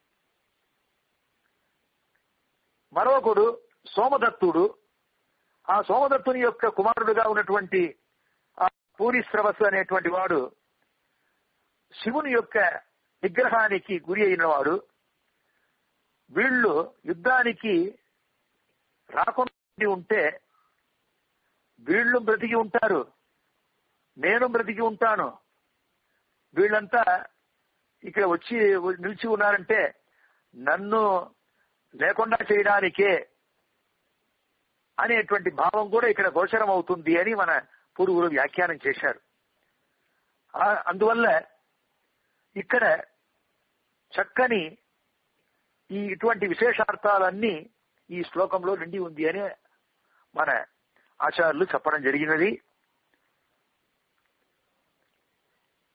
మరొకడు సోమదత్తుడు ఆ సోమదత్తుని యొక్క కుమారుడుగా ఉన్నటువంటి ఆ పూరిశ్రవస్సు అనేటువంటి వాడు శివుని యొక్క విగ్రహానికి గురి అయిన వాడు వీళ్ళు యుద్ధానికి రాకుండా ఉంటే వీళ్ళు బ్రతికి ఉంటారు నేను బ్రతికి ఉంటాను వీళ్ళంతా ఇక్కడ వచ్చి నిలిచి ఉన్నారంటే నన్ను లేకుండా చేయడానికే అనేటువంటి భావం కూడా ఇక్కడ గోచరం అవుతుంది అని మన పూర్వులు వ్యాఖ్యానం చేశారు అందువల్ల ఇక్కడ చక్కని ఈ ఇటువంటి విశేషార్థాలన్నీ ఈ శ్లోకంలో నిండి ఉంది అని మన ఆచార్యులు చెప్పడం జరిగినది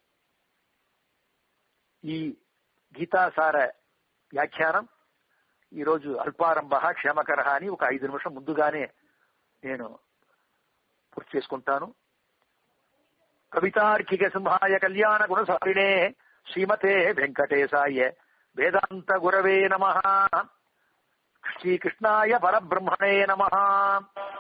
ఈ గీతాసార వ్యాఖ్యానం ఈ రోజు అల్పారంభ క్షేమకర అని ఒక ఐదు నిమిషం ముందుగానే నేను పూర్తి చేసుకుంటాను కవితార్కిక సింహాయ కళ్యాణ గుణసారిణే శ్రీమతే వెంకటేశాయ వేదాంత గురవే నమ శ్రీకృష్ణాయ పరబ్రహ్మణే నమ